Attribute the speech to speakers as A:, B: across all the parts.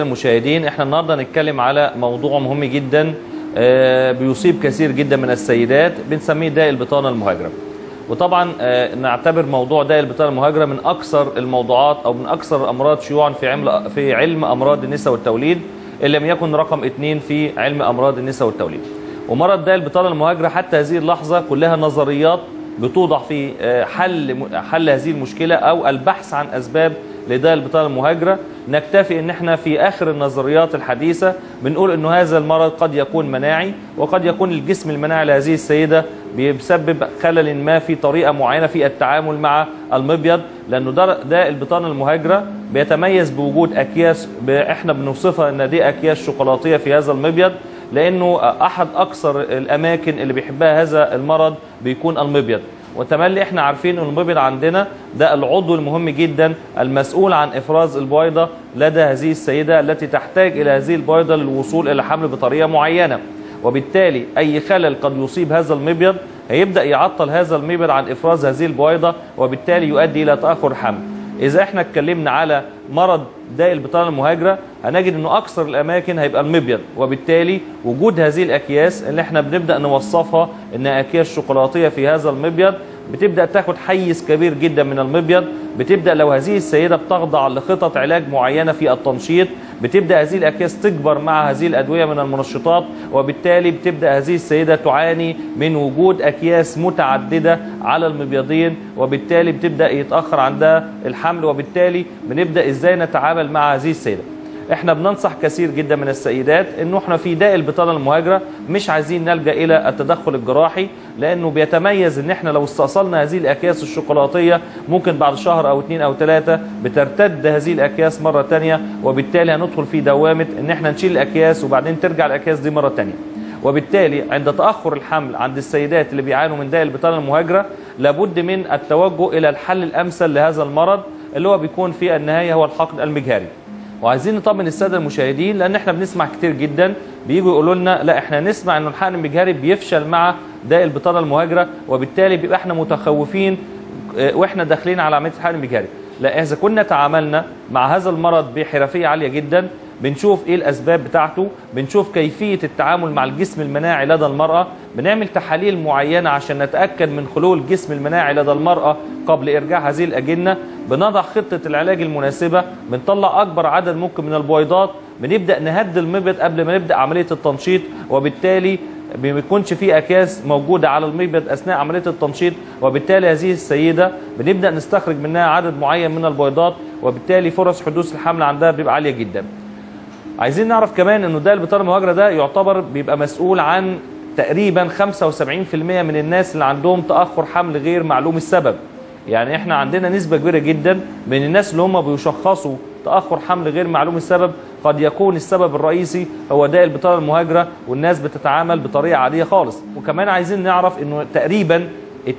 A: المشاهدين احنا النهارده هنتكلم على موضوع مهم جدا آه، بيصيب كثير جدا من السيدات بنسميه داء البطانه المهاجره وطبعا آه، نعتبر موضوع داء البطانه المهاجره من اكثر الموضوعات او من اكثر الامراض شيوعا في علم في علم امراض النساء والتوليد ان لم يكن رقم اثنين في علم امراض النساء والتوليد ومرض داء البطانه المهاجره حتى هذه اللحظه كلها نظريات بتوضع في آه، حل حل هذه المشكله او البحث عن اسباب لداء البطانه المهاجره نكتفي ان احنا في اخر النظريات الحديثه بنقول انه هذا المرض قد يكون مناعي وقد يكون الجسم المناعي لهذه السيده بيسبب خلل ما في طريقه معينه في التعامل مع المبيض لانه ده داء البطانه المهاجره بيتميز بوجود اكياس ب- احنا بنوصفها ان دي اكياس شوكولاتيه في هذا المبيض لانه احد اكثر الاماكن اللي بيحبها هذا المرض بيكون المبيض وتملي احنا عارفين ان المبيض عندنا ده العضو المهم جدا المسؤول عن افراز البويضه لدى هذه السيده التي تحتاج الى هذه البويضه للوصول الى حمل بطريقه معينه وبالتالي اي خلل قد يصيب هذا المبيض هيبدا يعطل هذا المبيض عن افراز هذه البويضه وبالتالي يؤدي الى تاخر حمل اذا احنا اتكلمنا على مرض داء البطانه المهاجره هنجد انه اكثر الاماكن هيبقى المبيض وبالتالي وجود هذه الاكياس اللي احنا بنبدا نوصفها انها اكياس شوكولاتيه في هذا المبيض بتبدا تاخد حيز كبير جدا من المبيض بتبدا لو هذه السيده بتخضع لخطط علاج معينه في التنشيط بتبدا هذه الاكياس تكبر مع هذه الادويه من المنشطات وبالتالي بتبدا هذه السيده تعاني من وجود اكياس متعدده على المبيضين وبالتالي بتبدا يتاخر عندها الحمل وبالتالي بنبدا ازاي نتعامل مع هذه السيده احنا بننصح كثير جدا من السيدات انه احنا في داء البطانه المهاجره مش عايزين نلجا الى التدخل الجراحي لانه بيتميز ان احنا لو استأصلنا هذه الاكياس الشوكولاتيه ممكن بعد شهر او اثنين او ثلاثه بترتد هذه الاكياس مره ثانيه وبالتالي هندخل في دوامه ان احنا نشيل الاكياس وبعدين ترجع الاكياس دي مره ثانيه وبالتالي عند تاخر الحمل عند السيدات اللي بيعانوا من داء البطانه المهاجره لابد من التوجه الى الحل الامثل لهذا المرض اللي هو بيكون في النهايه هو الحقن المجهري وعايزين نطمن الساده المشاهدين لان احنا بنسمع كتير جدا بيجوا يقولوا لنا لا احنا نسمع ان الحقن المجهري بيفشل مع داء البطانه المهاجره وبالتالي بيبقى احنا متخوفين اه، واحنا داخلين على عمليه الحقن المجهري لا اذا كنا تعاملنا مع هذا المرض بحرفيه عاليه جدا بنشوف ايه الاسباب بتاعته بنشوف كيفيه التعامل مع الجسم المناعي لدى المراه بنعمل تحاليل معينه عشان نتاكد من خلول الجسم المناعي لدى المراه قبل ارجاع هذه الاجنه بنضع خطه العلاج المناسبه بنطلع اكبر عدد ممكن من البويضات بنبدا نهدي المبيض قبل ما نبدا عمليه التنشيط وبالتالي ما بيكونش في اكياس موجوده على المبيض اثناء عمليه التنشيط وبالتالي هذه السيده بنبدا نستخرج منها عدد معين من البويضات وبالتالي فرص حدوث الحمل عندها بيبقى عاليه جدا عايزين نعرف كمان انه ده البطانه المهاجره ده يعتبر بيبقى مسؤول عن تقريبا 75% من الناس اللي عندهم تاخر حمل غير معلوم السبب يعني احنا عندنا نسبه كبيره جدا من الناس اللي هم بيشخصوا تاخر حمل غير معلوم السبب قد يكون السبب الرئيسي هو داء البطانه المهاجره والناس بتتعامل بطريقه عاديه خالص وكمان عايزين نعرف انه تقريبا 52%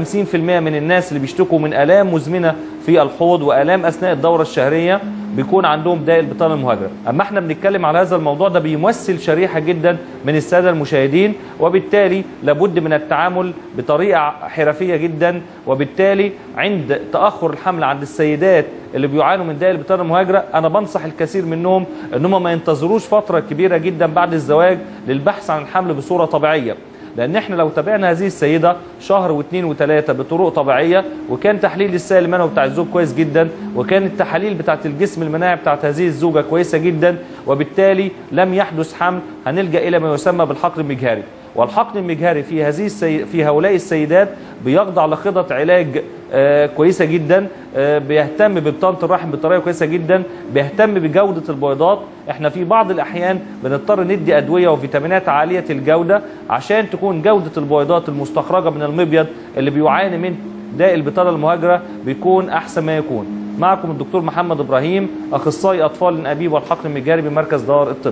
A: من الناس اللي بيشتكوا من الام مزمنه في الحوض والام اثناء الدوره الشهريه بيكون عندهم داء البطانه المهاجره اما احنا بنتكلم على هذا الموضوع ده بيمثل شريحه جدا من الساده المشاهدين وبالتالي لابد من التعامل بطريقه حرفيه جدا وبالتالي عند تاخر الحمل عند السيدات اللي بيعانوا من داء البطانه المهاجره انا بنصح الكثير منهم ان هم ما ينتظروش فتره كبيره جدا بعد الزواج للبحث عن الحمل بصوره طبيعيه لان احنا لو تابعنا هذه السيده شهر واثنين وثلاثه بطرق طبيعيه وكان تحليل السائل المنوي بتاع الزوج كويس جدا وكان التحاليل بتاعت الجسم المناعي بتاعت هذه الزوجه كويسه جدا وبالتالي لم يحدث حمل هنلجا الى ما يسمى بالحقن المجهري والحقن المجهري في هذه السي... في هؤلاء السيدات بيخضع لخطط علاج آه كويسه جدا آه بيهتم ببطانه الرحم بطريقه كويسه جدا بيهتم بجوده البيضات احنا في بعض الاحيان بنضطر ندي ادويه وفيتامينات عاليه الجوده عشان تكون جوده البيضات المستخرجه من المبيض اللي بيعاني من داء البطانه المهاجره بيكون احسن ما يكون معكم الدكتور محمد ابراهيم اخصائي اطفال الانابيب والحقن المجاري بمركز دار الطب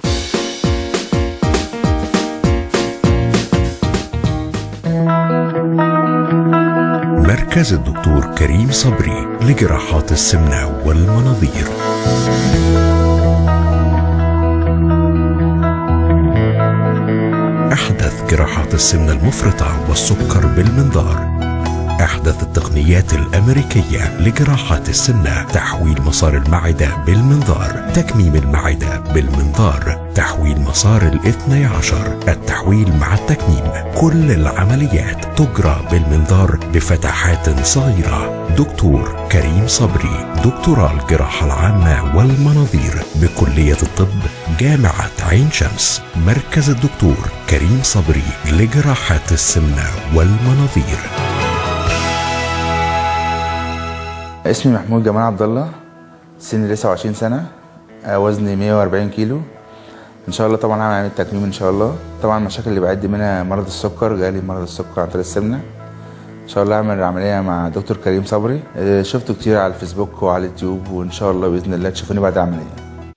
B: مركز الدكتور كريم صبري لجراحات السمنة والمناظير أحدث جراحات السمنة المفرطة والسكر بالمنظار أحدث التقنيات الأمريكية لجراحات السمنة تحويل مسار المعدة بالمنظار تكميم المعدة بالمنظار تحويل مسار الاثني عشر التحويل مع التكميم كل العمليات تجرى بالمنظار بفتحات صغيرة دكتور كريم صبري دكتوراه الجراحة العامة والمناظير بكلية الطب جامعة عين شمس مركز الدكتور كريم صبري لجراحات السمنة والمناظير
C: اسمي محمود جمال عبد الله سني 29 سنة آه، وزني 140 كيلو ان شاء الله طبعا هعمل عملية تكميم ان شاء الله طبعا المشاكل اللي بعد منها مرض السكر جالي مرض السكر عن طريق السمنة ان شاء الله هعمل العملية مع دكتور كريم صبري آه، شفته كتير على الفيسبوك وعلى اليوتيوب وان شاء الله باذن الله تشوفوني بعد العملية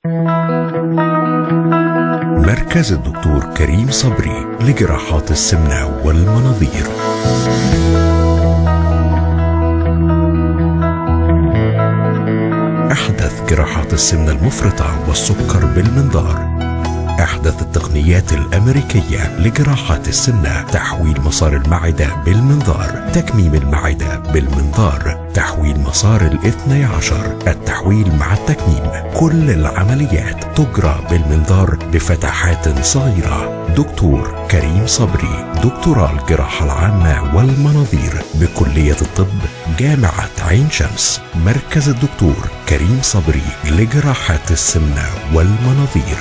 B: مركز الدكتور كريم صبري لجراحات السمنة والمناظير أحدث جراحات السمنة المفرطة والسكر بالمنظار أحدث التقنيات الأمريكية لجراحات السمنة تحويل مسار المعدة بالمنظار تكميم المعدة بالمنظار تحويل مسار الاثني عشر التحويل مع التكميم كل العمليات تجرى بالمنظار بفتحات صغيرة دكتور كريم صبري دكتوراه الجراحة العامة والمناظير بكلية الطب جامعة عين شمس مركز الدكتور كريم صبري لجراحات السمنة والمناظير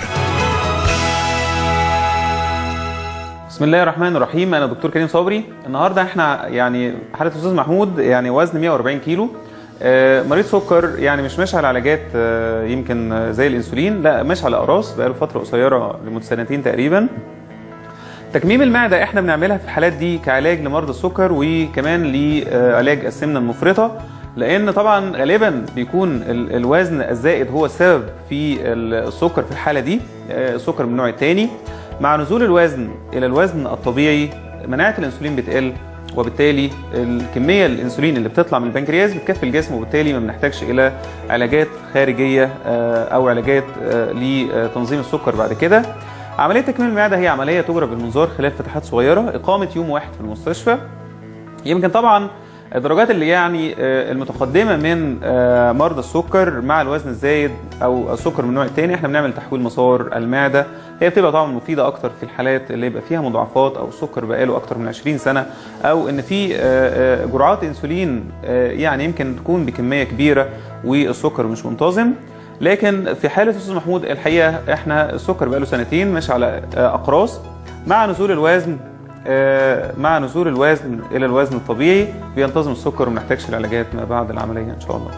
D: بسم الله الرحمن الرحيم انا دكتور كريم صبري النهارده احنا يعني حاله الاستاذ محمود يعني وزن 140 كيلو آه، مريض سكر يعني مش ماشي على علاجات آه، يمكن آه، زي الانسولين لا ماشي على اقراص بقاله فتره قصيره لمده سنتين تقريبا تكميم المعده احنا بنعملها في الحالات دي كعلاج لمرضى السكر وكمان لعلاج السمنه المفرطه لان طبعا غالبا بيكون ال- الوزن الزائد هو السبب في السكر في الحاله دي آه، السكر من النوع الثاني مع نزول الوزن الى الوزن الطبيعي مناعه الانسولين بتقل وبالتالي الكميه الانسولين اللي بتطلع من البنكرياس بتكفي الجسم وبالتالي ما بنحتاجش الى علاجات خارجيه آه، او علاجات آه، لتنظيم السكر بعد كده عمليه تكميم المعده هي عمليه تجرى بالمنظار خلال فتحات صغيره اقامه يوم واحد في المستشفى يمكن طبعا الدرجات اللي يعني آه، المتقدمه من آه، مرضى السكر مع الوزن الزايد او السكر من النوع الثاني احنا بنعمل تحويل مسار المعده هي بتبقى طبعا مفيده اكتر في الحالات اللي يبقى فيها مضاعفات او السكر بقاله اكتر من 20 سنه او ان في آه، آه، جرعات انسولين آه، يعني يمكن تكون بكميه كبيره والسكر مش منتظم لكن في حاله الاستاذ محمود الحقيقه احنا السكر بقاله سنتين ماشي على آه، اقراص مع نزول الوزن آه، مع نزول الوزن الى الوزن الطبيعي بينتظم السكر وما نحتاجش العلاجات ما بعد العمليه ان شاء الله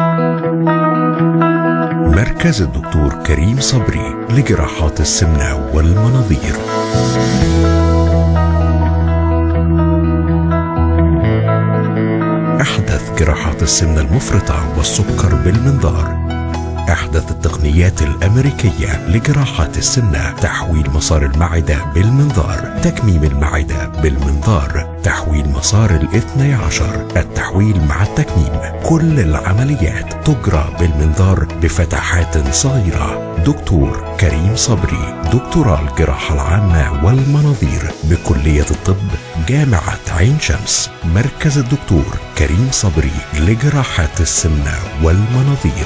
B: مركز الدكتور كريم صبري لجراحات السمنة والمناظير أحدث جراحات السمنة المفرطة والسكر بالمنظار أحدث التقنيات الأمريكية لجراحات السمنة تحويل مسار المعدة بالمنظار تكميم المعدة بالمنظار تحويل مسار الاثني عشر التحويل مع التكميم كل العمليات تجرى بالمنظار بفتحات صغيرة دكتور كريم صبري دكتوراه الجراحة العامة والمناظير بكلية الطب جامعة عين شمس مركز الدكتور كريم صبري لجراحات السمنة والمناظير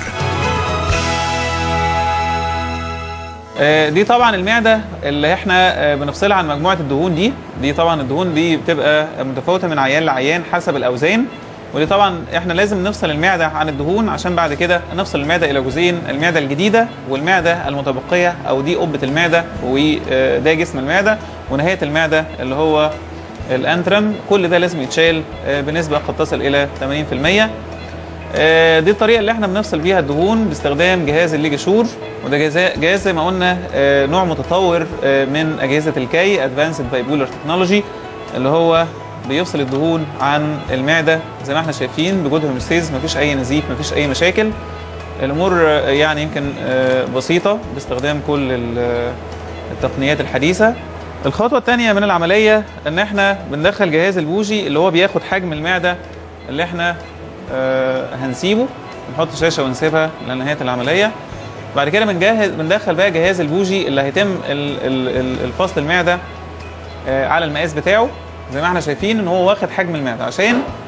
D: آه، دي طبعا المعده اللي احنا آه، بنفصلها عن مجموعه الدهون دي دي طبعا الدهون دي بتبقى متفاوته من عيان لعيان حسب الاوزان ودي طبعا احنا لازم نفصل المعده عن الدهون عشان بعد كده نفصل المعده الى جزئين المعده الجديده والمعده المتبقيه او دي قبه المعده وده جسم المعده ونهايه المعده اللي هو الانترم كل ده لازم يتشال آه، بنسبه قد تصل الى 80% آه، دي الطريقه اللي احنا بنفصل بيها الدهون باستخدام جهاز الليجي شور وده جهاز جهاز زي ما قلنا آه، نوع متطور آه، من اجهزه الكي ادفانسد بايبولر تكنولوجي اللي هو بيفصل الدهون عن المعده زي ما احنا شايفين بجود هومستيز مفيش اي نزيف مفيش اي مشاكل الامور آه، يعني يمكن آه، بسيطه باستخدام كل ال- التقنيات الحديثه الخطوه الثانيه من العمليه ان احنا بندخل جهاز البوجي اللي هو بياخد حجم المعده اللي احنا آه، هنسيبه نحط شاشه ونسيبها لنهايه العمليه بعد كده بنجهز بندخل بقى جهاز البوجي اللي هيتم ال- ال- ال- الفصل المعده آه، على المقاس بتاعه زي ما احنا شايفين ان هو واخد حجم المعده عشان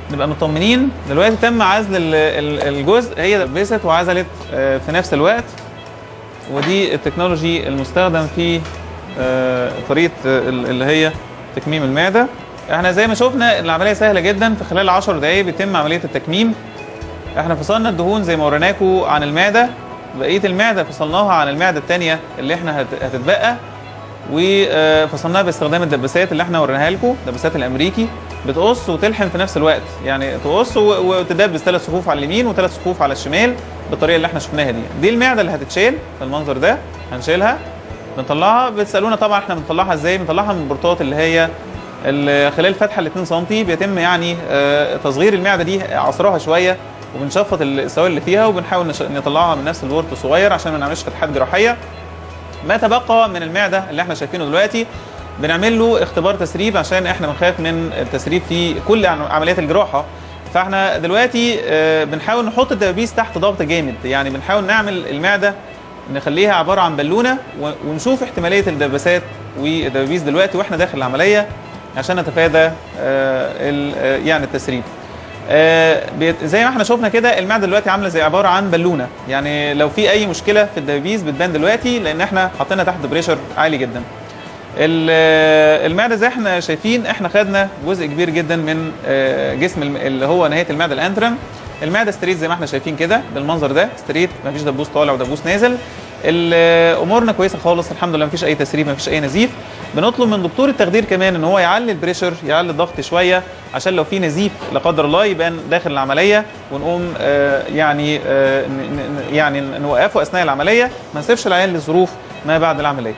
D: نبقى مطمنين دلوقتي تم عزل ال- ال- الجزء هي دبست وعزلت آه، في نفس الوقت ودي التكنولوجي المستخدم في آه، طريقه آه، ال- اللي هي تكميم المعده احنا زي ما شفنا العمليه سهله جدا في خلال 10 دقائق بيتم عمليه التكميم احنا فصلنا الدهون زي ما وريناكم عن المعده بقيه المعده فصلناها عن المعده الثانيه اللي احنا هت- هتتبقى وفصلناها باستخدام الدباسات اللي احنا وريناها لكم الدباسات الامريكي بتقص وتلحم في نفس الوقت يعني تقص و- وتدبس ثلاث صفوف على اليمين وثلاث صفوف على الشمال بالطريقه اللي احنا شفناها دي دي المعده اللي هتتشال بالمنظر ده هنشيلها بنطلعها بتسالونا طبعا احنا بنطلعها ازاي بنطلعها من البورتات اللي هي ال- خلال فتحه ال 2 سم بيتم يعني آه، تصغير المعده دي عصرها شويه وبنشفط السوائل اللي فيها وبنحاول نش- نطلعها من نفس البورت الصغير عشان ما نعملش فتحات جراحيه ما تبقى من المعده اللي احنا شايفينه دلوقتي بنعمل له اختبار تسريب عشان احنا بنخاف من التسريب في كل عن- عمليات الجراحه فاحنا دلوقتي آه، بنحاول نحط الدبابيس تحت ضغط جامد يعني بنحاول نعمل المعده نخليها عباره عن بالونه و- ونشوف احتماليه الدباسات والدبابيس دلوقتي واحنا داخل العمليه عشان نتفادى آه، ال- آه، يعني التسريب آه، بيت- زي ما احنا شفنا كده المعده دلوقتي عامله زي عباره عن بالونه يعني لو في اي مشكله في الدبابيس بتبان دلوقتي لان احنا حاطينها تحت بريشر عالي جدا ال- آه، المعده زي احنا شايفين احنا خدنا جزء كبير جدا من آه، جسم الم- اللي هو نهايه المعده الانترم المعده ستريت زي ما احنا شايفين كده بالمنظر ده ستريت مفيش دبوس طالع ودبوس نازل ال- آه، امورنا كويسه خالص الحمد لله مفيش اي تسريب مفيش اي نزيف بنطلب من دكتور التخدير كمان ان هو يعلي البريشر يعلي الضغط شويه عشان لو في نزيف لا قدر الله يبان داخل العمليه ونقوم آه، يعني آه، ن- ن- يعني نوقفه اثناء العمليه ما نسيبش العيان لظروف ما بعد العمليه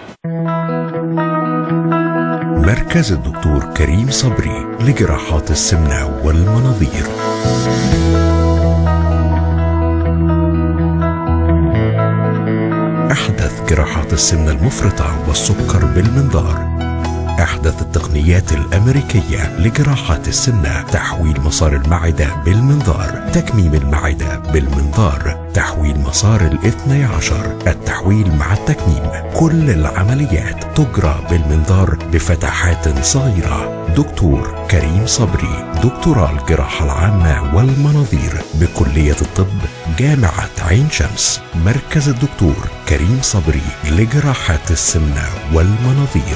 B: مركز الدكتور كريم صبري لجراحات السمنة والمناظير أحدث جراحات السمنة المفرطة والسكر بالمنظار أحدث التقنيات الأمريكية لجراحات السمنة تحويل مسار المعدة بالمنظار تكميم المعدة بالمنظار تحويل مسار الاثني عشر التحويل مع التكميم كل العمليات تجرى بالمنظار بفتحات صغيرة دكتور كريم صبري دكتوراه الجراحة العامة والمناظير بكلية الطب جامعة عين شمس مركز الدكتور كريم صبري لجراحات السمنة والمناظير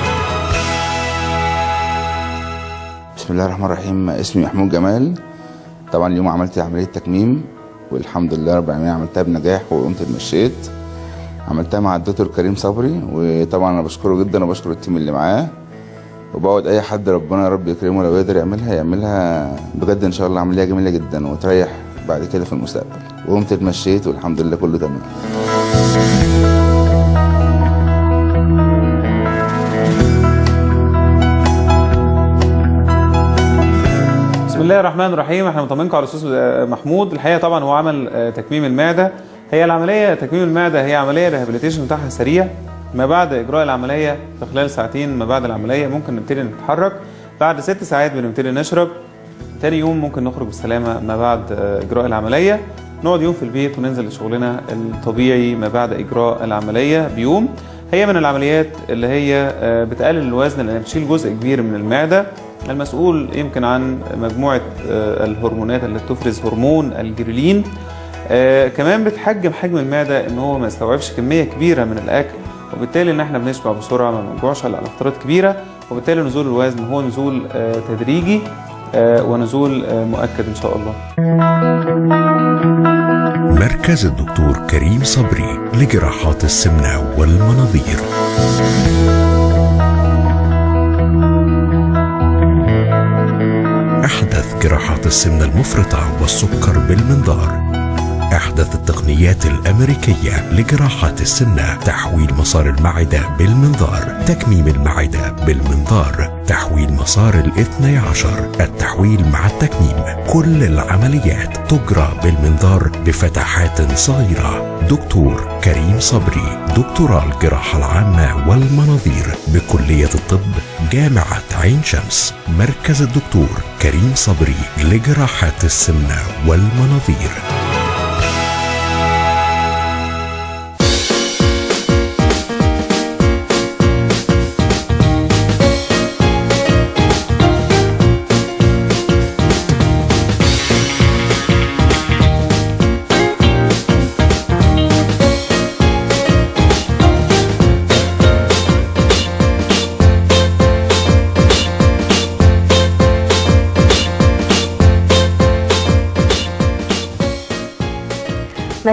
C: بسم الله الرحمن الرحيم اسمي محمود جمال طبعا اليوم عملت عمليه تكميم والحمد لله رب العالمين عملتها بنجاح وقمت اتمشيت عملتها مع الدكتور كريم صبري وطبعا انا بشكره جدا وبشكر التيم اللي معاه وبقعد اي حد ربنا يا رب يكرمه لو يقدر يعملها يعملها بجد ان شاء الله عمليه جميله جدا وتريح بعد كده في المستقبل وقمت اتمشيت والحمد لله كله تمام
D: بسم الله الرحمن الرحيم احنا مطمنكم على الاستاذ محمود الحقيقه طبعا هو عمل آه، تكميم المعده هي العمليه تكميم المعده هي عمليه ريهابيليتيشن بتاعها سريع ما بعد اجراء العمليه في خلال ساعتين ما بعد العمليه ممكن نبتدي نتحرك بعد ست ساعات بنبتدي نشرب تاني يوم ممكن نخرج بالسلامه ما بعد آه، اجراء العمليه نقعد يوم في البيت وننزل لشغلنا الطبيعي ما بعد اجراء العمليه بيوم هي من العمليات اللي هي آه، بتقلل الوزن لان بتشيل جزء كبير من المعده المسؤول يمكن عن مجموعه آه، الهرمونات اللي بتفرز هرمون الجريلين آه، كمان بتحجم حجم المعده ان هو ما يستوعبش كميه كبيره من الاكل وبالتالي ان احنا بنشبع بسرعه ما بنجوعش على فترات كبيره وبالتالي نزول الوزن هو نزول آه، تدريجي آه، ونزول آه، مؤكد ان شاء الله
B: مركز الدكتور كريم صبري لجراحات السمنة والمناظير أحدث جراحات السمنة المفرطة والسكر بالمنظار أحدث التقنيات الأمريكية لجراحات السمنة تحويل مسار المعدة بالمنظار تكميم المعدة بالمنظار تحويل مسار الاثني عشر التحويل مع التكميم كل العمليات تجرى بالمنظار بفتحات صغيرة دكتور كريم صبري دكتوراه الجراحة العامة والمناظير بكلية الطب جامعة عين شمس مركز الدكتور كريم صبري لجراحات السمنة والمناظير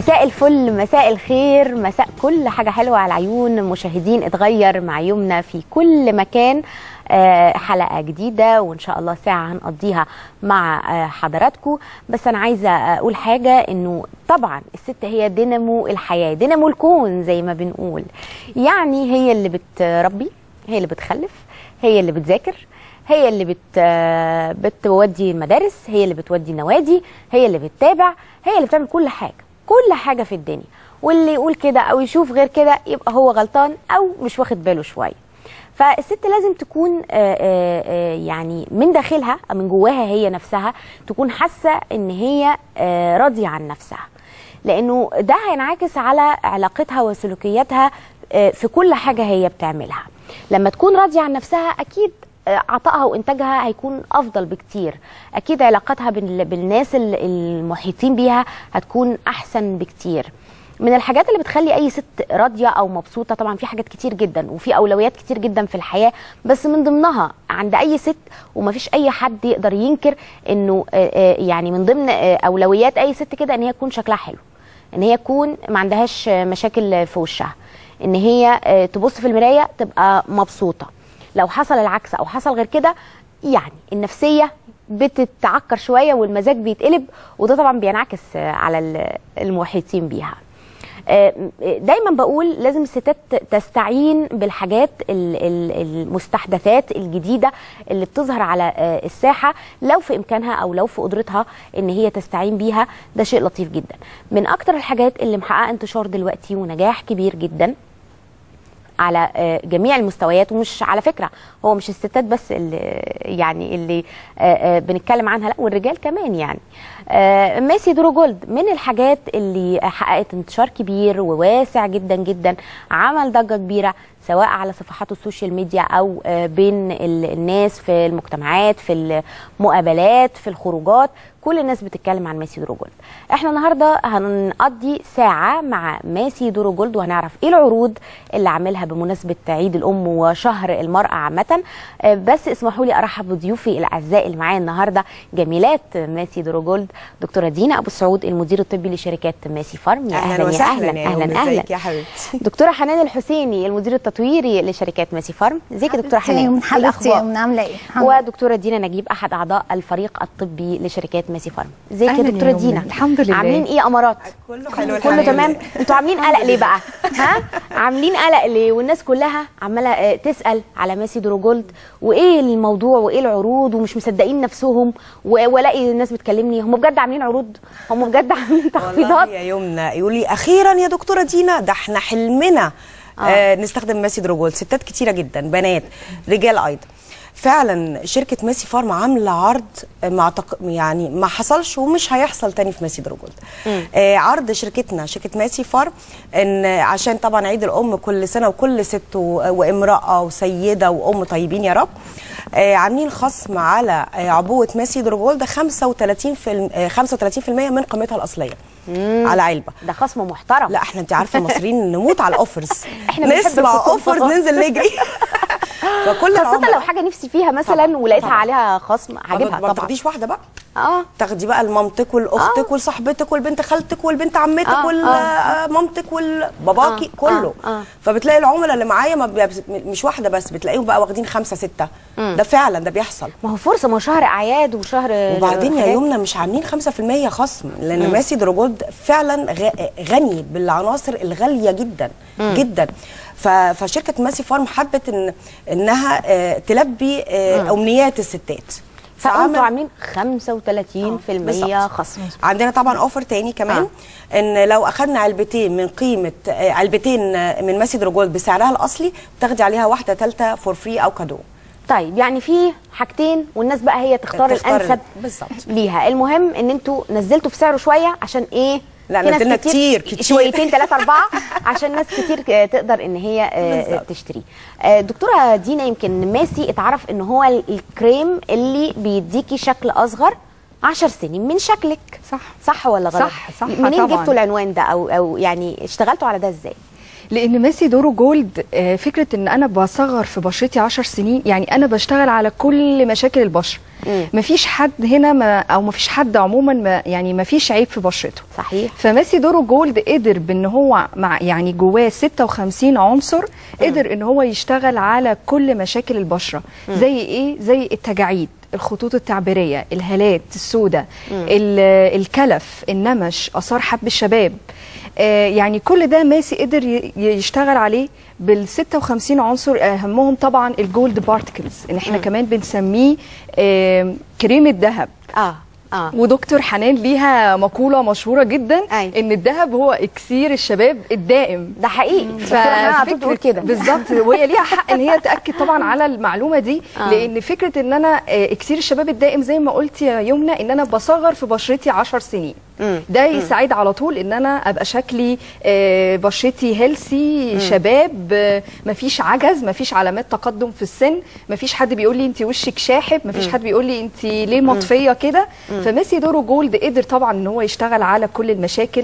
E: مساء الفل مساء الخير مساء كل حاجة حلوة على العيون مشاهدين اتغير مع يومنا في كل مكان آه، حلقة جديدة وإن شاء الله ساعة هنقضيها مع آه، حضراتكم بس أنا عايزة أقول حاجة إنه طبعا الست هي دينامو الحياة دينامو الكون زي ما بنقول يعني هي اللي بتربي هي اللي بتخلف هي اللي بتذاكر هي اللي بت آه، بتودي المدارس هي اللي بتودي النوادي هي اللي بتتابع هي اللي بتعمل كل حاجة كل حاجة في الدنيا واللي يقول كده أو يشوف غير كده يبقى هو غلطان أو مش واخد باله شوية فالست لازم تكون آه، آه، آه، يعني من داخلها أو من جواها هي نفسها تكون حاسه ان هي آه، راضيه عن نفسها لانه ده هينعكس على علاقتها وسلوكياتها آه، في كل حاجه هي بتعملها لما تكون راضيه عن نفسها اكيد آه، عطائها وانتاجها هيكون افضل بكتير اكيد علاقتها بال- بالناس ال- المحيطين بيها هتكون احسن بكتير من الحاجات اللي بتخلي اي ست راضيه او مبسوطه طبعا في حاجات كتير جدا وفي اولويات كتير جدا في الحياه بس من ضمنها عند اي ست ومفيش اي حد يقدر ينكر انه آه، آه، يعني من ضمن آه، اولويات اي ست كده ان هي تكون شكلها حلو ان هي تكون ما عندهاش آه، مشاكل في وشها ان هي آه، تبص في المرايه تبقى مبسوطه لو حصل العكس او حصل غير كده يعني النفسيه بتتعكر شويه والمزاج بيتقلب وده طبعا بينعكس آه، على ال- المحيطين بيها آه، دايما بقول لازم الستات تستعين بالحاجات ال- ال- المستحدثات الجديده اللي بتظهر على آه، الساحه لو في امكانها او لو في قدرتها ان هي تستعين بيها ده شيء لطيف جدا من اكتر الحاجات اللي محققه انتشار دلوقتي ونجاح كبير جدا على آه، جميع المستويات ومش على فكره هو مش الستات بس اللي يعني اللي آه، آه، بنتكلم عنها لا والرجال كمان يعني آه، ميسي درو جولد من الحاجات اللي حققت انتشار كبير وواسع جدا جدا عمل ضجه كبيره سواء على صفحات السوشيال ميديا او آه، بين ال- الناس في المجتمعات في المقابلات في الخروجات كل الناس بتتكلم عن ميسي درو جولد احنا النهارده هنقضي ساعه مع ميسي درو جولد وهنعرف ايه العروض اللي عاملها بمناسبه عيد الام وشهر المراه عامه آه، بس اسمحوا لي ارحب بضيوفي الاعزاء اللي معايا النهارده جميلات ميسي درو جولد دكتوره دينا ابو سعود المدير الطبي لشركات ميسي فارم يا
F: اهلا
E: اهلا يا
F: وسهلا
E: اهلا
F: يا
E: اهلا
F: أم،
E: اهلا
F: ازيك يا حبيبتي
E: دكتوره حنان الحسيني المدير التطويري لشركات ميسي فارم ازيك يا دكتوره حنان
G: من
E: إيه
G: حبيبتي
E: الأخبار؟
G: يا من عامله ايه الحمد لله.
E: ودكتوره دينا نجيب احد اعضاء الفريق الطبي لشركات ميسي فارم ازيك يا
F: أهلاً يا
E: دكتوره
F: يمنى.
E: دينا
F: الحمد لله.
E: عاملين ايه امارات
F: كله حلو
E: كله
F: الحمد
E: تمام
F: لله.
E: انتوا عاملين قلق ليه بقى ها عاملين قلق ليه والناس كلها عماله آه، تسال على ميسي درو جولد وايه الموضوع وايه العروض ومش مصدقين نفسهم و- والاقي الناس بتكلمني هم بجد عاملين عروض هم بجد عاملين
F: والله
E: تخفيضات
F: يا يمنى يقول لي اخيرا يا دكتوره دينا ده احنا حلمنا آه. آه نستخدم ماسي دروجول ستات كتيره جدا بنات رجال ايضا فعلا شركه ماسي فارم عامله عرض مع تق... يعني ما حصلش ومش هيحصل تاني في ماسي دروجول آه عرض شركتنا شركه ماسي فارم ان عشان طبعا عيد الام كل سنه وكل ست و... وامراه وسيده وام طيبين يا رب آه عاملين خصم على آه عبوه ماسي دروجول ده 35 في الم... آه 35% من قيمتها الاصليه على علبه
E: ده خصم محترم
F: لا احنا انت عارفه المصريين نموت على الاوفرز
E: إحنا بنحب
F: نسمع
E: الخصوم.
F: اوفرز ننزل نجري فكل
E: خاصة
F: العملاء-
E: لو حاجة نفسي فيها مثلا
F: طبعاً،
E: ولقيتها
F: طبعاً.
E: عليها خصم
F: ما
E: هجيبها
F: ما
E: طبعا
F: تاخديش واحده بقى
E: اه
F: تاخدي بقى لمامتك والاختك
E: آه.
F: ولصاحبتك والبنت خالتك والبنت عمتك
E: آه،
F: والمامتك والباباكي
E: آه،
F: كله
E: آه، آه.
F: فبتلاقي العملاء اللي معايا ما بيبس- مش واحده بس بتلاقيهم بقى واخدين خمسه سته ده فعلا ده بيحصل
E: ما هو فرصة ما هو شهر أعياد وشهر
F: وبعدين يا
E: حاجات.
F: يمنى مش عاملين 5% خصم لان ماسي دروجولد فعلا غ- غني بالعناصر الغاليه جدا جدا ف- فشركه ماسي فارم حبت ان انها آه، تلبي آه، امنيات الستات فعمل-
E: فأنتوا عاملين 35%
F: بالظبط.
E: خصم
F: عندنا طبعا اوفر تاني كمان آه. ان لو اخدنا علبتين من قيمه آه، علبتين آه، من ماسي دروجولد بسعرها الاصلي بتاخدي عليها واحده ثالثه فور فري او كادو
E: طيب يعني في حاجتين والناس بقى هي تختار
F: تختار
E: الأنسب
F: بالظبط.
E: ليها المهم ان انتوا نزلتوا في سعره شوية عشان ايه
F: لا،
E: في ناس
F: نزلنا كتير، كتير.
E: شويتين ثلاثة أربعة عشان ناس كتير آه، تقدر إن هي آه،
F: بالظبط.
E: تشتريه. آه، دكتورة دينا يمكن ماسي اتعرف إن هو ال- الكريم اللي بيديكي شكل أصغر 10 سنين من شكلك
H: صح.
E: صح ولا غلط؟
H: صح، صح،
E: منين
H: طبعاً.
E: جبتوا العنوان ده أو أو يعني اشتغلتوا على ده إزاي؟
G: لان ماسي دورو جولد آه، فكره ان انا بصغر في بشرتي 10 سنين يعني انا بشتغل على كل مشاكل البشره مفيش حد هنا ما او مفيش حد عموما ما يعني مفيش عيب في بشرته
E: صحيح
G: فماسي دورو جولد قدر بان هو مع يعني جواه 56 عنصر قدر ان هو يشتغل على كل مشاكل البشره زي ايه زي التجاعيد الخطوط التعبيريه الهالات السوداء ال- الكلف النمش اثار حب الشباب آه، يعني كل ده ماسي قدر ي- يشتغل عليه بال 56 عنصر اهمهم طبعا الجولد بارتكلز ان احنا كمان بنسميه آه، كريم الذهب
E: اه اه
G: ودكتور حنان ليها مقوله مشهوره جدا
E: أي.
G: ان الذهب هو اكسير الشباب الدائم
E: ده حقيقي دكتورة حنان على طول بتقول كده
G: بالظبط وهي ليها حق ان هي تاكد طبعا على المعلومه دي
E: آه.
G: لان فكره ان انا آه، اكسير الشباب الدائم زي ما قلت يا يمنى ان انا بصغر في بشرتي 10 سنين ده يساعد على طول ان انا ابقى شكلي آه، بشرتي هيلسي شباب آه، مفيش عجز مفيش علامات تقدم في السن مفيش حد بيقول لي انت وشك شاحب مفيش حد بيقول لي انت ليه مطفيه كده فميسي دورو جولد قدر طبعا ان هو يشتغل على كل المشاكل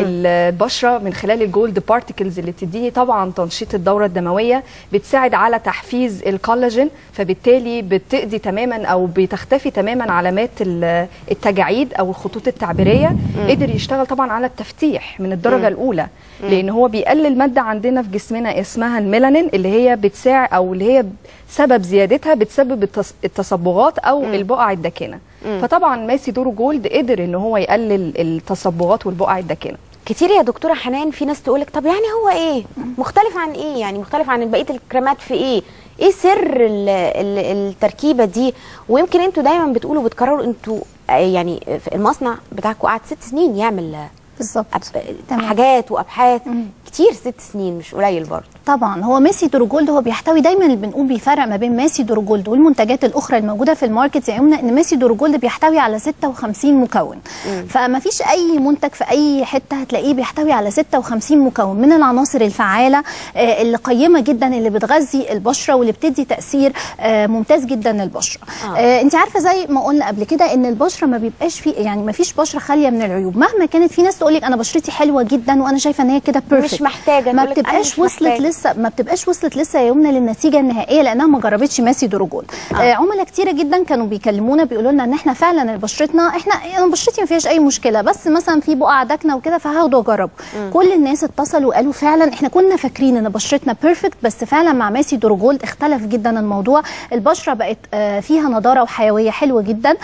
G: البشره من خلال الجولد بارتكلز اللي بتديني طبعا تنشيط الدوره الدمويه بتساعد على تحفيز الكولاجين فبالتالي بتقضي تماما او بتختفي تماما علامات ال- التجاعيد او الخطوط التعبيريه قدر يشتغل طبعا على التفتيح من الدرجه الاولى لان هو بيقلل ماده عندنا في جسمنا اسمها الميلانين اللي هي بتساعد او اللي هي سبب زيادتها بتسبب التص- التصبغات او البقع الداكنه فطبعا ماسي دورو جولد قدر ان هو يقلل التصبغات والبقع الداكنه
E: كتير يا دكتوره حنان في ناس تقولك طب يعني هو ايه مختلف عن ايه يعني مختلف عن بقيه الكريمات في ايه ايه سر ال ال التركيبه دي ويمكن انتوا دايما بتقولوا بتكرروا انتوا آه، يعني في المصنع بتاعكم قعد ست سنين يعمل آه،
H: بالظبط
E: أب-
H: تمام.
E: حاجات وابحاث
H: مم.
E: كتير ست سنين مش قليل برضه
H: طبعا هو ميسي دروجولد هو بيحتوي دايما اللي بنقول بيفرق ما بين ميسي دروجولد والمنتجات الاخرى الموجوده في الماركت يا يمنى ان ميسي دروجولد بيحتوي على 56 مكون فما فيش اي منتج في اي حته هتلاقيه بيحتوي على 56 مكون من العناصر الفعاله آه، اللي قيمه جدا اللي بتغذي البشره واللي بتدي تاثير آه، ممتاز جدا للبشره
E: آه.
H: آه. انت عارفه زي ما قلنا قبل كده ان البشره ما بيبقاش في يعني ما فيش بشره خاليه من العيوب مهما كانت في ناس تقول لك انا بشرتي حلوه جدا وانا شايفه ان هي كده بيرفكت
E: مش محتاجة،
H: ما
E: تقولك أنا
H: بتبقاش
E: مش
H: وصلت
E: محتاجة.
H: لسه ما بتبقاش وصلت لسه يا يمنى للنتيجه النهائيه لانها ما جربتش ماسي دروجول آه. آه عملاء كتيره جدا كانوا بيكلمونا بيقولوا لنا ان احنا فعلا بشرتنا احنا انا بشرتي ما فيهاش اي مشكله بس مثلا في بقع داكنه وكده فهاخده واجربه كل الناس اتصلوا وقالوا فعلا احنا كنا فاكرين ان بشرتنا بيرفكت بس فعلا مع ماسي دروجولد اختلف جدا الموضوع البشره بقت آه فيها نضاره وحيويه حلوه جدا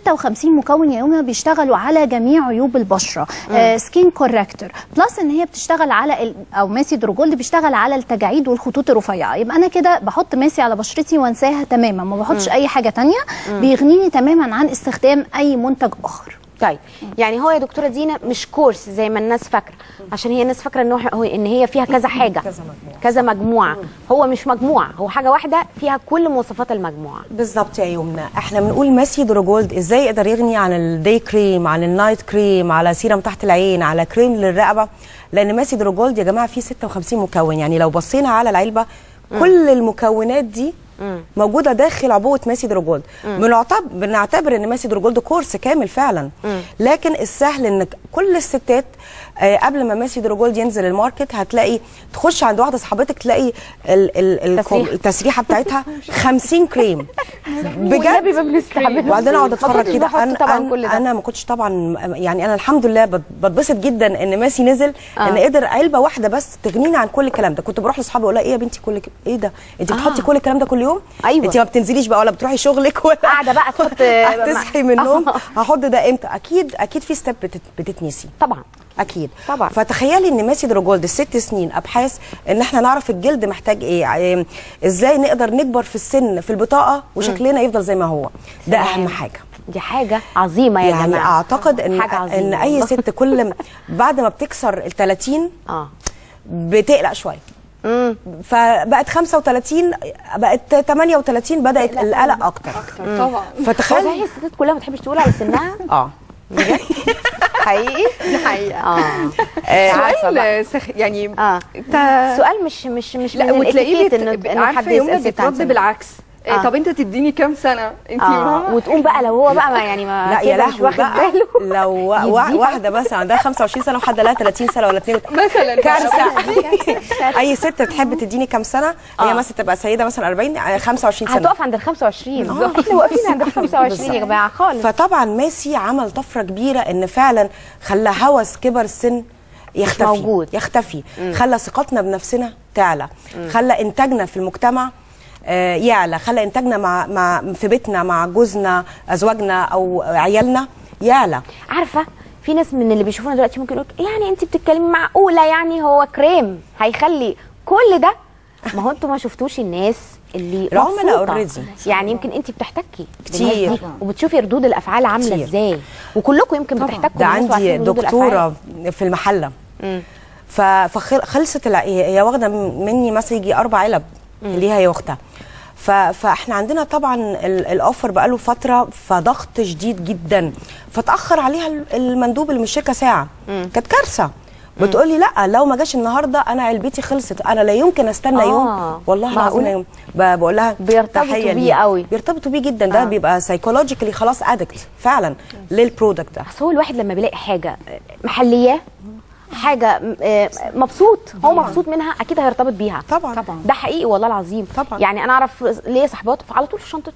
H: 56 مكون يا يمنى بيشتغلوا على جميع عيوب البشره آه سكين كوركتور بلس ان هي بتشتغل على ال- او ماسي دروجولد بيشتغل على التجاعيد والخطوط الرفيعه يبقى انا كده بحط ماسي على بشرتي وانساها تماما ما بحطش اي حاجه تانية بيغنيني تماما عن استخدام اي منتج اخر
E: طيب يعني هو يا دكتوره دينا مش كورس زي ما الناس فاكره عشان هي الناس فاكره ان هو ان هي فيها كذا حاجه
F: كذا مجموعة.
E: كذا مجموعه هو مش مجموعه هو حاجه واحده فيها كل مواصفات المجموعه
F: بالظبط يا يمنى احنا بنقول ماسي دروجولد ازاي يقدر يغني عن الداي كريم عن النايت كريم على سيرم تحت العين على كريم للرقبه لان ماسي دروجولد يا جماعه فيه 56 مكون يعني لو بصينا على العلبه كل المكونات دي موجوده داخل عبوه ماسي دروجولد بنعتبر بنعتبر ان ماسي دروجولد كورس كامل فعلا لكن السهل ان كل الستات آه، قبل ما ماسي دروجولد ينزل الماركت هتلاقي تخش عند واحده صاحبتك تلاقي ال ال ال
E: تسريحة.
F: التسريحه بتاعتها 50 كريم
E: والنبي
F: بجد
E: ما بنستعمله
F: وبعدين اقعد
E: ما
F: اتفرج
E: كنتش
F: كده
E: بحط
F: انا
E: طبعا
F: أنا,
E: كل ده
F: انا ما كنتش طبعا يعني انا الحمد لله بت- بتبسط جدا ان ماسي نزل
E: آه.
F: ان قدر علبه واحده بس تغنيني عن كل الكلام ده كنت بروح لاصحابي اقول لها ايه يا بنتي كل ك... ايه ده انت بتحطي كل الكلام ده كل يوم
E: أيوة.
F: انت ما بتنزليش بقى ولا بتروحي شغلك ولا
E: قاعدة بقى تحط-
F: هتصحي من النوم هحط ده امتى اكيد اكيد في ستيب بتت... بتتنسي
E: طبعا
F: اكيد
E: طبعا.
F: فتخيلي ان ماسي دروجولد الست سنين ابحاث ان احنا نعرف الجلد محتاج ايه ع- ازاي نقدر نكبر في السن في البطاقه وشكلنا يفضل زي ما هو ده
E: سلام.
F: اهم حاجه
E: دي حاجه عظيمه يا
F: يعني
E: جماعه
F: اعتقد ان
E: حاجة عظيمة
F: ان اي
E: والله.
F: ست كل ما بعد ما بتكسر ال 30
E: اه
F: بتقلق شويه فبقت 35 بقت 38 بدات القلق اكتر
G: طبعا
F: فتخيل
E: صحيح الستات كلها ما بتحبش تقول على سنها
F: اه
E: حقيقي
G: دي حقيقه
E: اه آه، عارفة بقى.
G: سؤال سخ... يعني
E: اه
G: انت
E: سؤال مش مش مش
G: لا
E: من
G: وتلاقيه
E: الاتيكيت
G: بت...
E: انه انه حد
G: عارفه يوم
E: يسال ست عن
G: بيترد
E: سنها.
G: بالعكس إيه
E: آه.
G: طب انت تديني كام سنه انت
E: اه وتقوم بقى لو هو بقى ما يعني ما
F: لا يا
E: كده مش
F: لهوي
E: واخد
F: بقى
E: باله
F: لو وا- وا-
E: يديها.
F: واحده مثلا عندها 25 سنه وحد لها 30 سنه ولا 2
G: مثلا
F: كارثه اي ست تحب تديني كام سنه هي مثلا تبقى سيده مثلا 40 آه، 25 سنه
E: هتقف عند ال 25 احنا واقفين عند ال 25 يا جماعه خالص
F: فطبعا ميسي عمل طفره كبيره ان فعلا خلى هوس كبر السن يختفي
E: موجود.
F: يختفي خلى ثقتنا بنفسنا تعلى خلى انتاجنا في المجتمع آه، يعلى خلى انتاجنا مع مع في بيتنا مع جوزنا ازواجنا او عيالنا يعلى
E: عارفه في ناس من اللي بيشوفونا دلوقتي ممكن يقول يعني انت بتتكلمي معقوله يعني هو كريم هيخلي كل ده ما هو انتوا ما شفتوش الناس اللي
F: العملاء
E: مبسوطة.
F: already.
E: يعني يمكن انت بتحتكي
F: كتير.
E: بالناس دي وبتشوفي ردود الافعال عامله
F: كتير.
E: ازاي وكلكم يمكن بتحتكوا
F: ده
E: بالناس
F: عندي
E: وعارفين ردود
F: دكتوره
E: الأفعال.
F: في المحله
E: مم.
F: ف- فخلصت الع- هي واخده مني مثلا يجي اربع علب ليها هي واختها ف- فاحنا عندنا طبعا ال- الاوفر بقاله فتره فضغط شديد جدا فتاخر عليها ال- المندوب اللي من الشركه ساعه كانت كارثه بتقولي لا لو ما جاش النهارده انا علبتي خلصت انا لا يمكن استنى
E: آه.
F: يوم والله العظيم
E: معقولة؟
F: لا يوم ب- بقول لها
E: بيرتبطوا
F: تحية
E: بيه
F: ليك.
E: قوي.
F: بيرتبطوا بيه جدا ده
E: آه.
F: بيبقى سايكولوجيكالي خلاص ادكت فعلا للبرودكت ده
E: بس هو الواحد لما بيلاقي حاجه محلياه حاجه م- آه، مبسوط هو مبسوط منها اكيد هيرتبط بيها
F: طبعا
G: طبعا.
E: ده حقيقي والله العظيم
F: طبعا.
E: يعني انا اعرف ليا صاحبات على طول في شنطته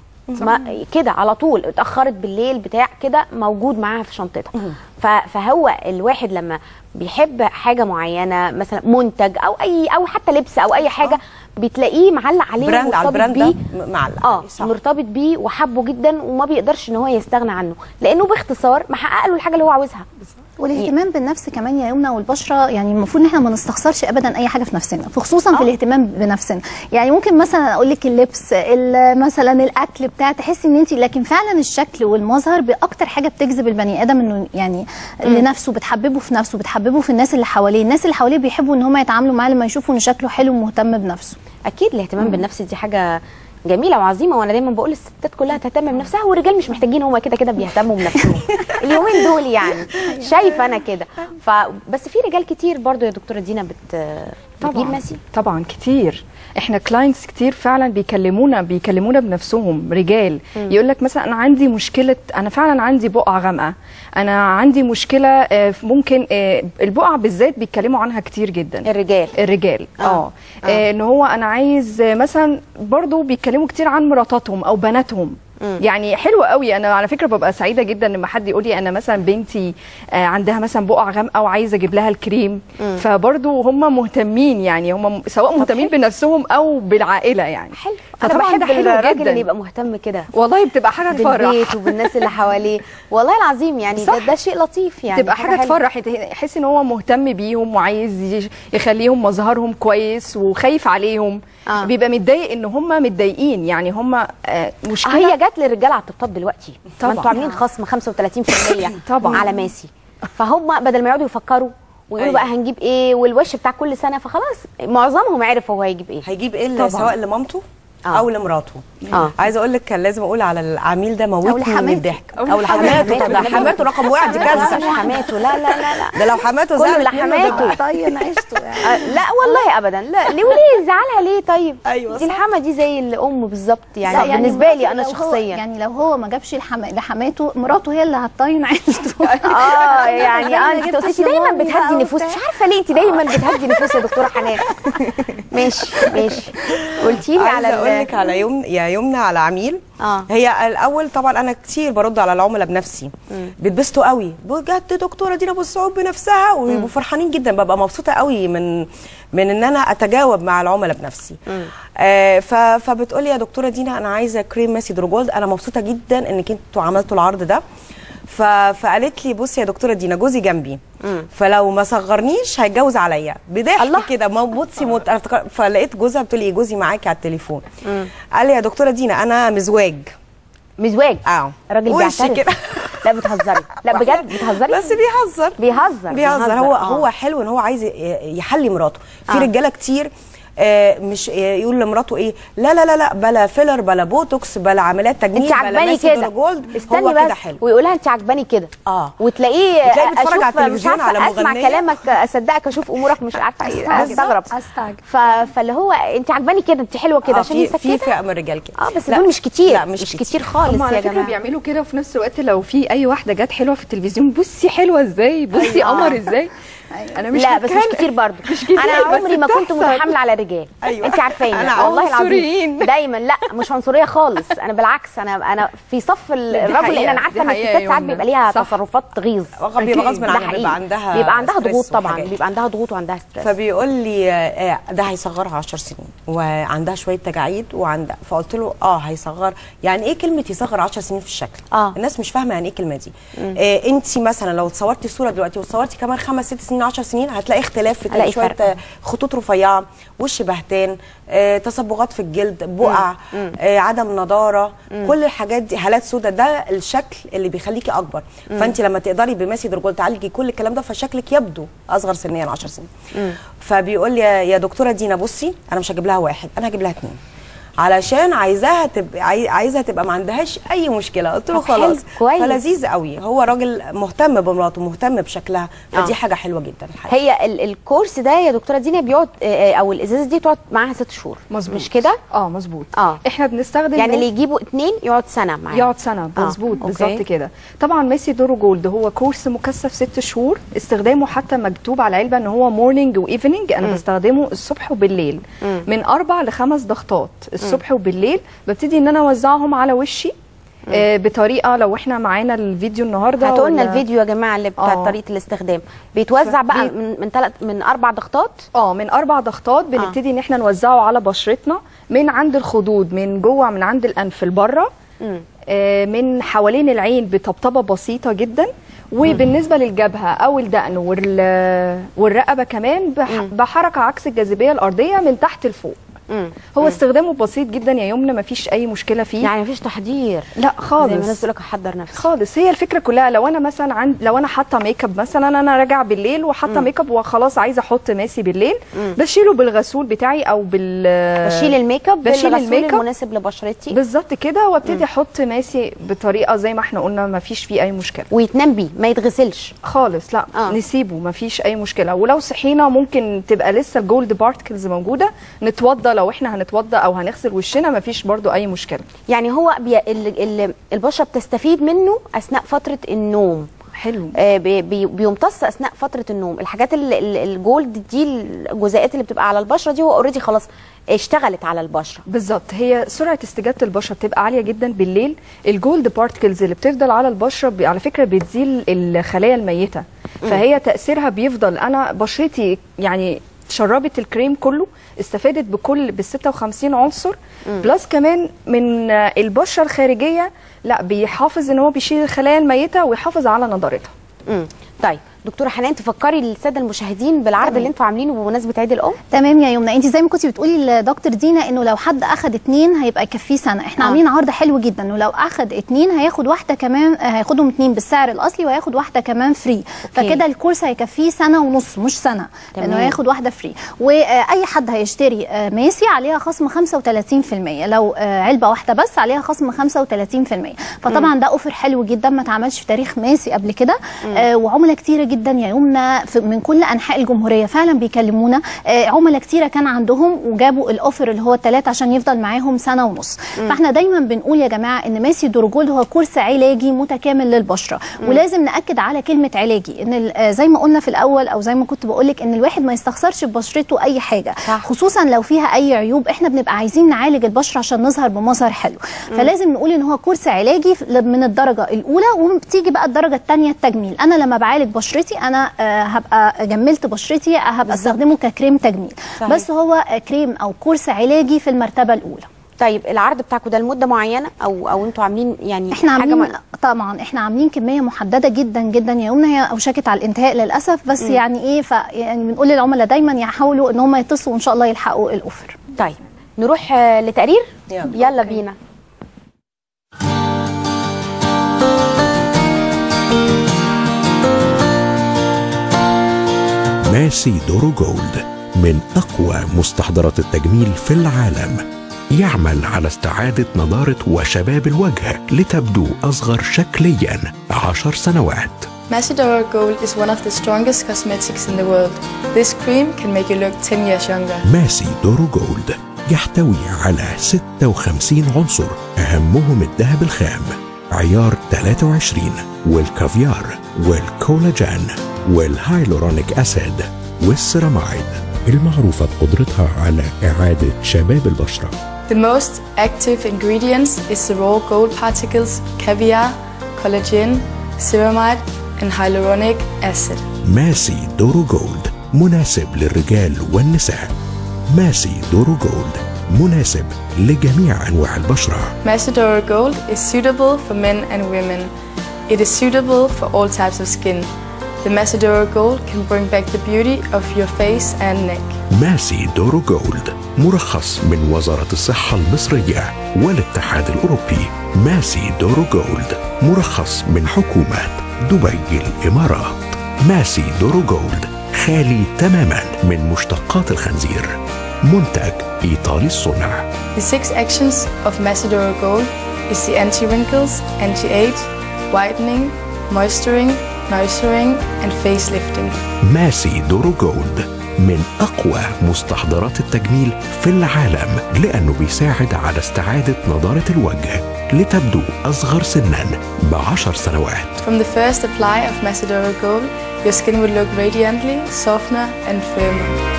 E: ما كده على طول اتاخرت بالليل بتاع كده موجود معاها في شنطتها ف- فهو الواحد لما بيحب حاجه معينه مثلا منتج او اي او حتى لبس او اي حاجه بتلاقيه معلق عليه
F: براند على
E: ومرتبط
F: البراند ده
E: بيه
F: م- معلق
E: اه
F: عليه، صح.
E: مرتبط بيه وحبه جدا وما بيقدرش ان هو يستغنى عنه لانه باختصار محقق له الحاجه اللي هو عاوزها
H: والاهتمام بالنفس كمان يا يمنى والبشره يعني المفروض ان احنا ما نستخسرش ابدا اي حاجه في نفسنا خصوصا في الاهتمام بنفسنا يعني ممكن مثلا اقول لك اللبس ال- مثلا الاكل بتاع تحسي ان انت لكن فعلا الشكل والمظهر باكتر حاجه بتجذب البني ادم انه يعني لنفسه بتحببه في نفسه بتحببه في الناس اللي حواليه الناس اللي حواليه بيحبوا ان هم يتعاملوا معاه لما يشوفوا ان شكله حلو ومهتم بنفسه
E: اكيد الاهتمام بالنفس دي حاجه جميله وعظيمه وانا دايما بقول الستات كلها تهتم بنفسها والرجال مش محتاجين هم كده كده بيهتموا بنفسهم اليومين دول يعني شايفه انا كده فبس في رجال كتير برضو يا دكتوره دينا بت بتجيب ماسي
G: طبعا كتير احنا كلاينتس كتير فعلا بيكلمونا بيكلمونا بنفسهم رجال يقول لك مثلا انا عندي مشكله انا فعلا عندي بقع غامقه انا عندي مشكله آه، ممكن آه، البقع بالذات بيتكلموا عنها كتير جدا
E: الرجال
G: الرجال
E: آه.
G: اه, آه. ان هو انا عايز آه، مثلا برضو بيتكلموا كتير عن مراتاتهم او بناتهم يعني حلو قوي انا على فكره ببقى سعيده جدا لما حد يقول لي انا مثلا بنتي آه، عندها مثلا بقع غامقه وعايزه اجيب لها الكريم فبرضو هم مهتمين يعني هم سواء مهتمين بنفسهم او بالعائله يعني
E: حلو انا
G: فطبعا
E: بحب
G: ده حلو
E: الراجل
G: جدا
E: اللي يبقى مهتم كده
G: والله بتبقى حاجه تفرح
E: بالبيت وبالناس اللي حواليه والله العظيم يعني ده,
G: صح.
E: ده شيء لطيف يعني
G: تبقى حاجه
E: حلوة.
G: تفرح يحس ان هو مهتم بيهم وعايز يش- يخليهم مظهرهم كويس وخايف عليهم
E: آه.
G: بيبقى متضايق ان هم متضايقين يعني هم آه، مشكله
E: هي جت للرجال على الطبطاب دلوقتي
G: طبعا.
E: ما انتوا عاملين خصم 35%
G: طبعا.
E: على ماسي فهم بدل ما يقعدوا يفكروا ويقولوا
F: أيوة.
E: بقى هنجيب ايه والوش بتاع كل سنه فخلاص معظمهم عرف هو هيجيب ايه
F: هيجيب ايه
G: طبعاً.
F: سواء لمامته
E: آه.
F: او لمراته
E: آه.
F: عايزه اقول لك كان لازم اقول على العميل ده
H: أو
F: موتني من
H: لحماته.
F: الضحك
G: أو
F: او لحماته
E: لحماته.
F: ده حماته رقم واحد دي
E: لا
F: كارثه
E: مش حماته لا لا لا لا
F: ده لو حماته
E: كله
F: زعلت منه
E: لحماته.
F: ده-
H: طيب عشته يعني
E: آه، لا والله ابدا لا ليه وليه زعلها ليه طيب
F: أيوة
E: دي
F: صح.
E: الحما دي زي الام بالظبط يعني,
H: لا،
E: بالنسبه لي انا
H: لو هو-
E: شخصيا
H: يعني لو هو ما جابش الحما- لحماته مراته هي اللي هتطين عيشته
E: اه يعني اه انت
H: جبت
E: انت دايما
H: شمومي
E: بتهدي
H: بقى
E: نفوس
H: وبتاع.
E: مش عارفه ليه انت دايما بتهدي نفوس يا دكتوره حنان ماشي ماشي قلتي لي على
F: عايزه اقول
E: ال-
F: لك على يوم يا يمنى على عميل
E: اه
F: هي الاول طبعا انا كتير برد على العملاء بنفسي بيتبسطوا قوي بجد دكتوره دينا بصعوب بنفسها ويبقوا فرحانين جدا ببقى مبسوطه قوي من من ان انا اتجاوب مع العملاء بنفسي آه ف- فبتقولي يا دكتوره دينا انا عايزه كريم ماسي دروجولد انا مبسوطه جدا انك انتوا عملتوا العرض ده ف... فقالت لي بصي يا دكتوره دينا جوزي جنبي فلو ما صغرنيش هيتجوز عليا بضحك كده ما بصي موت أنا افتكر- فلقيت جوزها بتقول لي جوزي معاكي على التليفون قال لي يا دكتوره دينا انا مزواج
E: مزواج
F: اه
E: الراجل
F: وش
E: بيعترف
F: كده.
E: لا بتهزري لا بجد بتهزري
F: بس بيهزر
E: بيهزر
F: بيهزر هو
E: آه.
F: هو حلو ان هو عايز ي- يحلي مراته في
E: آه.
F: رجاله كتير آه مش آه يقول لمراته ايه لا لا لا لا بلا فيلر بلا بوتوكس بلا عمليات تجميل
E: انت
F: بلا
E: عجباني
F: ماسي
E: كده
F: جولد
E: استني
F: هو
E: بس
F: كده حلو
E: ويقولها انت عجباني كده
F: اه
E: وتلاقيه
F: وتلاقيه بيتفرج على
E: أشوف- مش
F: التلفزيون
E: عارفة
F: على
E: اسمع
F: مغنية.
E: كلامك اصدقك اشوف امورك مش عارفه ايه استغرب
H: استعجب
E: ف... فاللي هو انت عجباني كده انت حلوه كده
F: آه
E: عشان
F: في في
E: يسكتك
F: فئه من الرجال كده
E: اه بس
F: لا،
E: دول مش كتير
F: لا
E: مش,
F: مش
E: كتير,
F: كتير.
E: خالص
G: هم على
E: يا
G: فكره
E: جماعه
G: بيعملوا كده وفي نفس الوقت لو في اي واحده جت حلوه في التلفزيون بصي حلوه ازاي بصي
E: أيوة.
G: قمر ازاي انا مش
E: لا بس مش
G: هتكلم.
E: كتير برضه
G: مش كتير،
E: انا
G: بس
E: عمري ما كنت
G: بتحصل.
E: متحامله على الرجال
F: أيوة.
E: انت عارفاني
F: أنا
E: والله العظيم
G: عنصريين.
E: دايما لا مش عنصريه خالص انا بالعكس انا انا في صف ال-
G: دي
E: الرجل لان
G: حقيقة،
E: انا عارفه
G: دي
E: ان
G: حقيقة
E: الستات
G: يا
E: ساعات
G: يمنى.
E: بيبقى ليها
G: صح.
E: تصرفات غيظ
F: بيبقى غصب
E: ده
F: عنها
E: حقيقي.
F: بيبقى عندها
E: بيبقى عندها
F: ستريس
E: ضغوط طبعا
F: وحاجات.
E: بيبقى عندها ضغوط وعندها ستريس
F: فبيقول لي آه، ده هيصغرها 10 سنين وعندها شويه تجاعيد وعندها فقلت له اه هيصغر يعني ايه كلمه يصغر 10 سنين في الشكل
E: آه.
F: الناس مش فاهمه يعني ايه الكلمه دي آه انت مثلا لو اتصورتي صوره دلوقتي وتصورتي كمان خمس ست سنين 10 سنين هتلاقي اختلاف في
E: هلاقي
F: شويه
E: فرق.
F: آه، خطوط رفيعه وش بهتان آه تصبغات في الجلد بقع آه عدم نضاره كل الحاجات دي هالات سوداء ده الشكل اللي بيخليكي اكبر فانت لما تقدري بماسي درجول تعالجي كل الكلام ده فشكلك يبدو اصغر سنيا 10 سنين فبيقول لي يا يا دكتوره دينا بصي انا مش هجيب لها واحد انا هجيب لها اثنين علشان عايزاها تبقى عاي- عايزها تبقى ما عندهاش اي مشكله قلت له
E: طب حلو،
F: خلاص
E: كويس.
F: فلذيذ قوي هو راجل مهتم بمراته مهتم بشكلها فدي
E: آه.
F: حاجه حلوه جدا الحقيقه
E: هي ال- الكورس ده يا دكتوره دينا بيقعد آه، آه، او الازازه دي تقعد معاها ست شهور
G: مظبوط
E: مش كده
G: اه مظبوط
E: آه.
G: احنا بنستخدم
E: يعني اللي
G: ماس-
E: يجيبوا اتنين يقعد سنه معاها
G: يقعد سنه
E: آه،
G: مظبوط
E: أوكي.
G: بالظبط كده طبعا ميسي دورو جولد هو كورس مكثف ست شهور استخدامه حتى مكتوب على العلبه ان هو مورنينج وايفنينج انا بستخدمه الصبح وبالليل من اربع لخمس ضغطات الصبح وبالليل ببتدي ان انا اوزعهم على وشي آه بطريقه لو احنا معانا الفيديو النهارده
E: هاتوا لنا
G: ولا-
E: الفيديو يا جماعه اللي بتاع
G: آه.
E: طريقه الاستخدام بيتوزع بقى
G: بي-
E: من من ثلاث من اربع ضغطات
G: اه من اربع ضغطات بنبتدي ان احنا نوزعه على بشرتنا من عند الخدود من جوه من عند الانف لبره آه من حوالين العين بطبطبه بسيطه جدا وبالنسبه للجبهه او الدقن وال- والرقبه كمان بح- بحركه عكس الجاذبيه الارضيه من تحت لفوق
E: مم.
G: هو استخدامه بسيط جدا يا يمنى مفيش اي مشكله فيه
E: يعني مفيش تحضير
G: لا
E: زي ما الناس
G: خالص
E: تقول لك احضر نفسي
G: خالص هي الفكره كلها لو انا مثلا عند لو انا حاطه ميك اب مثلا انا راجعه بالليل وحاطه ميك اب وخلاص عايزه احط ماسي بالليل بشيله بالغسول بتاعي او بال
E: بشيل الميك اب
G: بشيل
E: بالغسول
G: الميك اب.
E: المناسب لبشرتي
G: بالظبط كده وابتدي احط ماسي بطريقه زي ما احنا قلنا ما فيش فيه اي مشكله
E: ويتنام بيه ما يتغسلش
G: خالص لا
E: آه.
G: آه. نسيبه ما فيش اي مشكله ولو صحينا ممكن تبقى لسه الجولد بارتكلز موجوده نتوضى لو احنا هنتوضى او هنغسل وشنا ما فيش برضو اي مشكله
E: يعني هو بي... ال... ال... البشره بتستفيد منه اثناء فتره النوم
G: حلو
E: آه، بي- بي- بيمتص اثناء فتره النوم الحاجات ال- ال- الجولد دي الجزيئات اللي بتبقى على البشره دي هو اوريدي خلاص اشتغلت على البشره
G: بالظبط هي سرعه استجابه البشره بتبقى عاليه جدا بالليل الجولد بارتكلز اللي بتفضل على البشره ب- على فكره بتزيل الخلايا الميته فهي تاثيرها بيفضل انا بشرتي يعني شربت الكريم كله استفادت بكل بال 56 عنصر بلس كمان من آه، البشره الخارجيه لا بيحافظ ان هو بيشيل الخلايا الميته ويحافظ على نضارتها
E: امم طيب دكتوره حنان تفكري الساده المشاهدين بالعرض اللي انتوا عاملينه بمناسبه عيد الام
H: تمام يا يمنى انت زي ما كنتي بتقولي لدكتور دينا انه لو حد اخد اتنين هيبقى يكفيه سنه احنا
E: آه.
H: آه. عاملين عرض حلو جدا انه لو اخد اتنين هياخد واحده كمان آه، هياخدهم اتنين بالسعر الاصلي وهياخد واحده كمان فري فكده الكورس هيكفيه سنه ونص مش سنه
E: تمام.
H: لانه هياخد واحده فري واي حد هيشتري آه، ماسي عليها خصم 35% لو آه، علبه واحده بس عليها خصم 35% فطبعا ده اوفر حلو جدا ما اتعملش في تاريخ ماسي قبل كده آه، وعملاء كتيره جدا يا يمنى في- من كل انحاء الجمهوريه فعلا بيكلمونا آه، عملاء كتيره كان عندهم وجابوا الاوفر اللي هو الثلاثه عشان يفضل معاهم سنه ونص فاحنا دايما بنقول يا جماعه ان ماسي دورجولد هو كورس علاجي متكامل للبشره ولازم ناكد على كلمه علاجي ان ال- آه، زي ما قلنا في الاول او زي ما كنت بقول لك ان الواحد ما يستخسرش ببشرته اي حاجه
E: صح.
H: خصوصا لو فيها اي عيوب احنا بنبقى عايزين نعالج البشره عشان نظهر بمظهر حلو فلازم نقول ان هو كورس علاجي ف- من الدرجه الاولى وبتيجي بقى الدرجه الثانيه التجميل انا لما بعالج بشرتي انا آه، هبقى جملت بشرتي هبقى استخدمه ككريم تجميل
E: صحيح.
H: بس هو آه، كريم او كورس علاجي في المرتبه الاولى
E: طيب العرض بتاعكم ده لمده معينه او او انتوا عاملين يعني
H: احنا
E: حاجة
H: عاملين
E: ما-
H: طبعا احنا عاملين كميه محدده جدا جدا يا يمنى هي اوشكت على الانتهاء للاسف بس يعني ايه ف يعني بنقول للعملاء دايما يحاولوا ان هم يتصلوا وان شاء الله يلحقوا الاوفر
E: طيب نروح آه، لتقرير
F: يلا.
E: يلا بينا
B: ماسي دورو جولد من أقوى مستحضرات التجميل في العالم يعمل على استعادة نضارة وشباب الوجه لتبدو أصغر شكليا عشر سنوات
I: Macedora Gold is one of the strongest cosmetics in the world. This cream can make you look 10 years younger.
B: ماسي دورو جولد يحتوي على 56 عنصر أهمهم الذهب الخام عيار 23 والكافيار والكولاجين والهايلورونيك أسيد والسيرامايد المعروفة بقدرتها على إعادة شباب البشرة
I: The most active ingredients is the raw gold particles, caviar, collagen, ceramide, and hyaluronic acid.
B: ماسي دورو جولد مناسب للرجال والنساء ماسي دورو جولد مناسب لجميع أنواع البشرة
I: Macedora Gold is suitable for men and women. It is suitable for all types of skin. The Macedora Gold can bring back the beauty of your face and neck.
B: ماسي دورو جولد مرخص من وزارة الصحة المصرية والاتحاد الأوروبي ماسي دورو جولد مرخص من حكومة دبي الإمارات ماسي دورو جولد خالي تماما من مشتقات الخنزير منتج إيطالي الصنع
I: The six actions of Macedora Gold is the anti-wrinkles, anti-age, whitening, moisturing, nourishing, and facelifting.
B: ماسي دورو جولد من أقوى مستحضرات التجميل في العالم لأنه بيساعد على استعادة نضارة الوجه لتبدو أصغر سنا بعشر سنوات
I: From the first apply of Macedora Gold, your skin will look radiantly, softer, and firmer.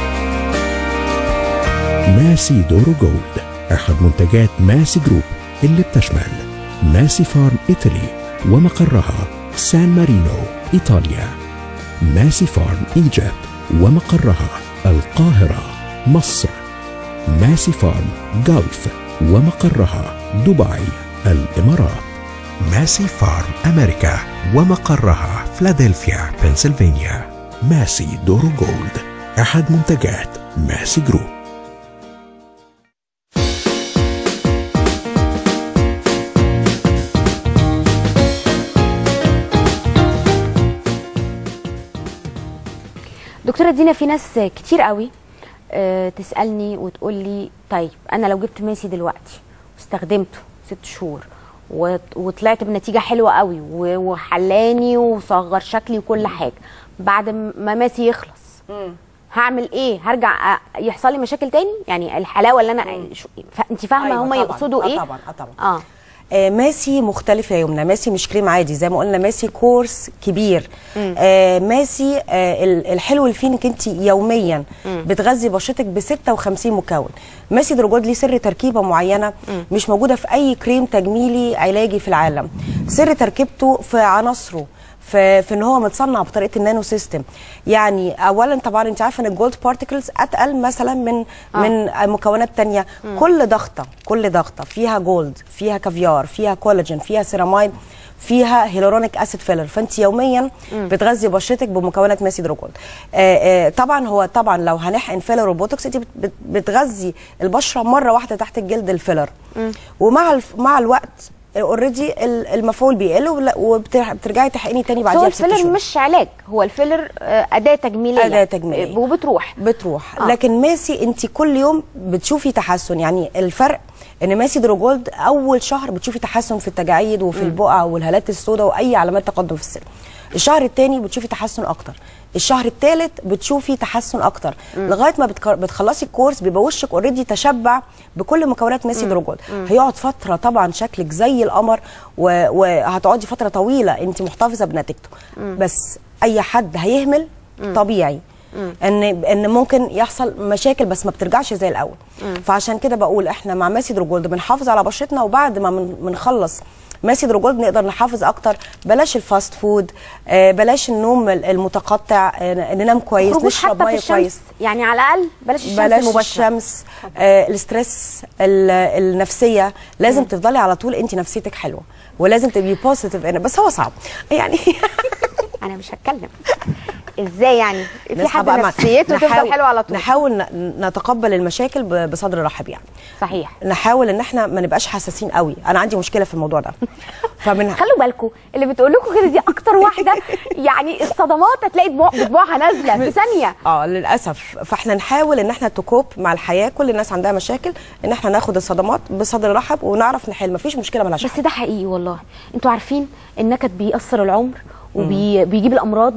B: ماسي دورو جولد أحد منتجات ماسي جروب اللي بتشمل ماسي فارم إيطالي ومقرها سان مارينو إيطاليا ماسي فارم إيجيبت ومقرها القاهرة مصر ماسي فارم جلف ومقرها دبي الإمارات ماسي فارم أمريكا ومقرها فلادلفيا بنسلفانيا ماسي دورو جولد أحد منتجات ماسي جروب
E: دكتوره دينا في ناس كتير قوي آه، تسالني وتقول لي طيب انا لو جبت ماسي دلوقتي واستخدمته ست شهور وط- وطلعت بنتيجه حلوه قوي و- وحلاني وصغر شكلي وكل حاجه بعد ما ماسي يخلص هعمل ايه هرجع أ- يحصل لي مشاكل تاني يعني الحلاوه اللي انا شو- ف- انت فاهمه
F: أيوة
E: هم
F: طبعاً.
E: يقصدوا
F: آه
E: ايه
F: طبعاً، آه طبعاً.
E: اه
F: آه ماسي مختلف يا يمنى ماسي مش كريم عادي زي ما قلنا ماسي كورس كبير آه ماسي آه ال- الحلو اللي فيه انك انت يوميا بتغذي بشرتك ب 56 مكون ماسي دروجود ليه سر تركيبه معينه مش موجوده في اي كريم تجميلي علاجي في العالم سر تركيبته في عناصره في في ان هو متصنع بطريقه النانو سيستم يعني اولا طبعا انت عارفه ان الجولد بارتكلز اتقل مثلا من آه. من مكونات تانية كل ضغطه كل ضغطه فيها جولد فيها كافيار فيها كولاجين فيها سيرامايد فيها هيلورونيك اسيد فيلر فانت يوميا بتغذي بشرتك بمكونات ماسي دروجولد آه آه طبعا هو طبعا لو هنحقن فيلر وبوتوكس انت بت- بت- بتغذي البشره مره واحده تحت الجلد الفيلر ومع الف مع الوقت اوريدي المفعول بيقل وبترجعي تحقني تاني
E: بس هو
F: بعديها بست
E: الفيلر
F: شهور
E: مش علاج هو الفيلر آه، اداه تجميليه
F: أداة تجميلية.
E: آه، وبتروح
F: بتروح
E: آه.
F: آه. لكن ماسي انت كل يوم بتشوفي تحسن يعني الفرق ان ماسي دروجولد اول شهر بتشوفي تحسن في التجاعيد وفي البقع والهالات السوداء واي علامات تقدم في السن الشهر الثاني بتشوفي تحسن اكتر الشهر الثالث بتشوفي تحسن اكتر لغايه ما بتك- بتخلصي الكورس بيبقى وشك اوريدي تشبع بكل مكونات ماسي دروجولد هيقعد فتره طبعا شكلك زي القمر و- وهتقعدي فتره طويله انت محتفظه بنتيجته بس اي حد هيهمل طبيعي ان ان ممكن يحصل مشاكل بس ما بترجعش زي الاول فعشان كده بقول احنا مع ماسي دروجولد بنحافظ على بشرتنا وبعد ما من- بنخلص ماسي دروجولد نقدر نحافظ اكتر بلاش الفاست فود آه، بلاش النوم ال- المتقطع آه، ننام كويس
E: خروجوش
F: نشرب
E: حتى في
F: ميه
E: الشمس
F: كويس
E: يعني على الاقل بلاش الشمس
F: بلاش
E: المباشره
F: الشمس آه الاسترس ال- النفسيه لازم تفضلي على طول انت نفسيتك حلوه ولازم تبقي بوزيتيف بس هو صعب يعني
E: انا مش هتكلم ازاي يعني في
F: نصحى
E: حد
F: بقى مع-
E: نفسيته تفضل
F: نحاول-
E: حلوه على طول
F: نحاول ن- نتقبل المشاكل ب- بصدر رحب يعني
E: صحيح
F: نحاول ان احنا ما نبقاش حساسين قوي انا عندي مشكله في الموضوع ده فمن
E: خلوا بالكم اللي بتقول لكم كده دي اكتر واحده يعني الصدمات هتلاقي دموع بطبوعها نازله في ثانيه
F: اه للاسف فاحنا نحاول ان احنا تكوب مع الحياه كل الناس عندها مشاكل ان احنا ناخد الصدمات بصدر رحب ونعرف نحل مفيش مشكله ملهاش
E: بس ده حقيقي والله انتوا عارفين النكد بيأثر العمر وبيجيب الامراض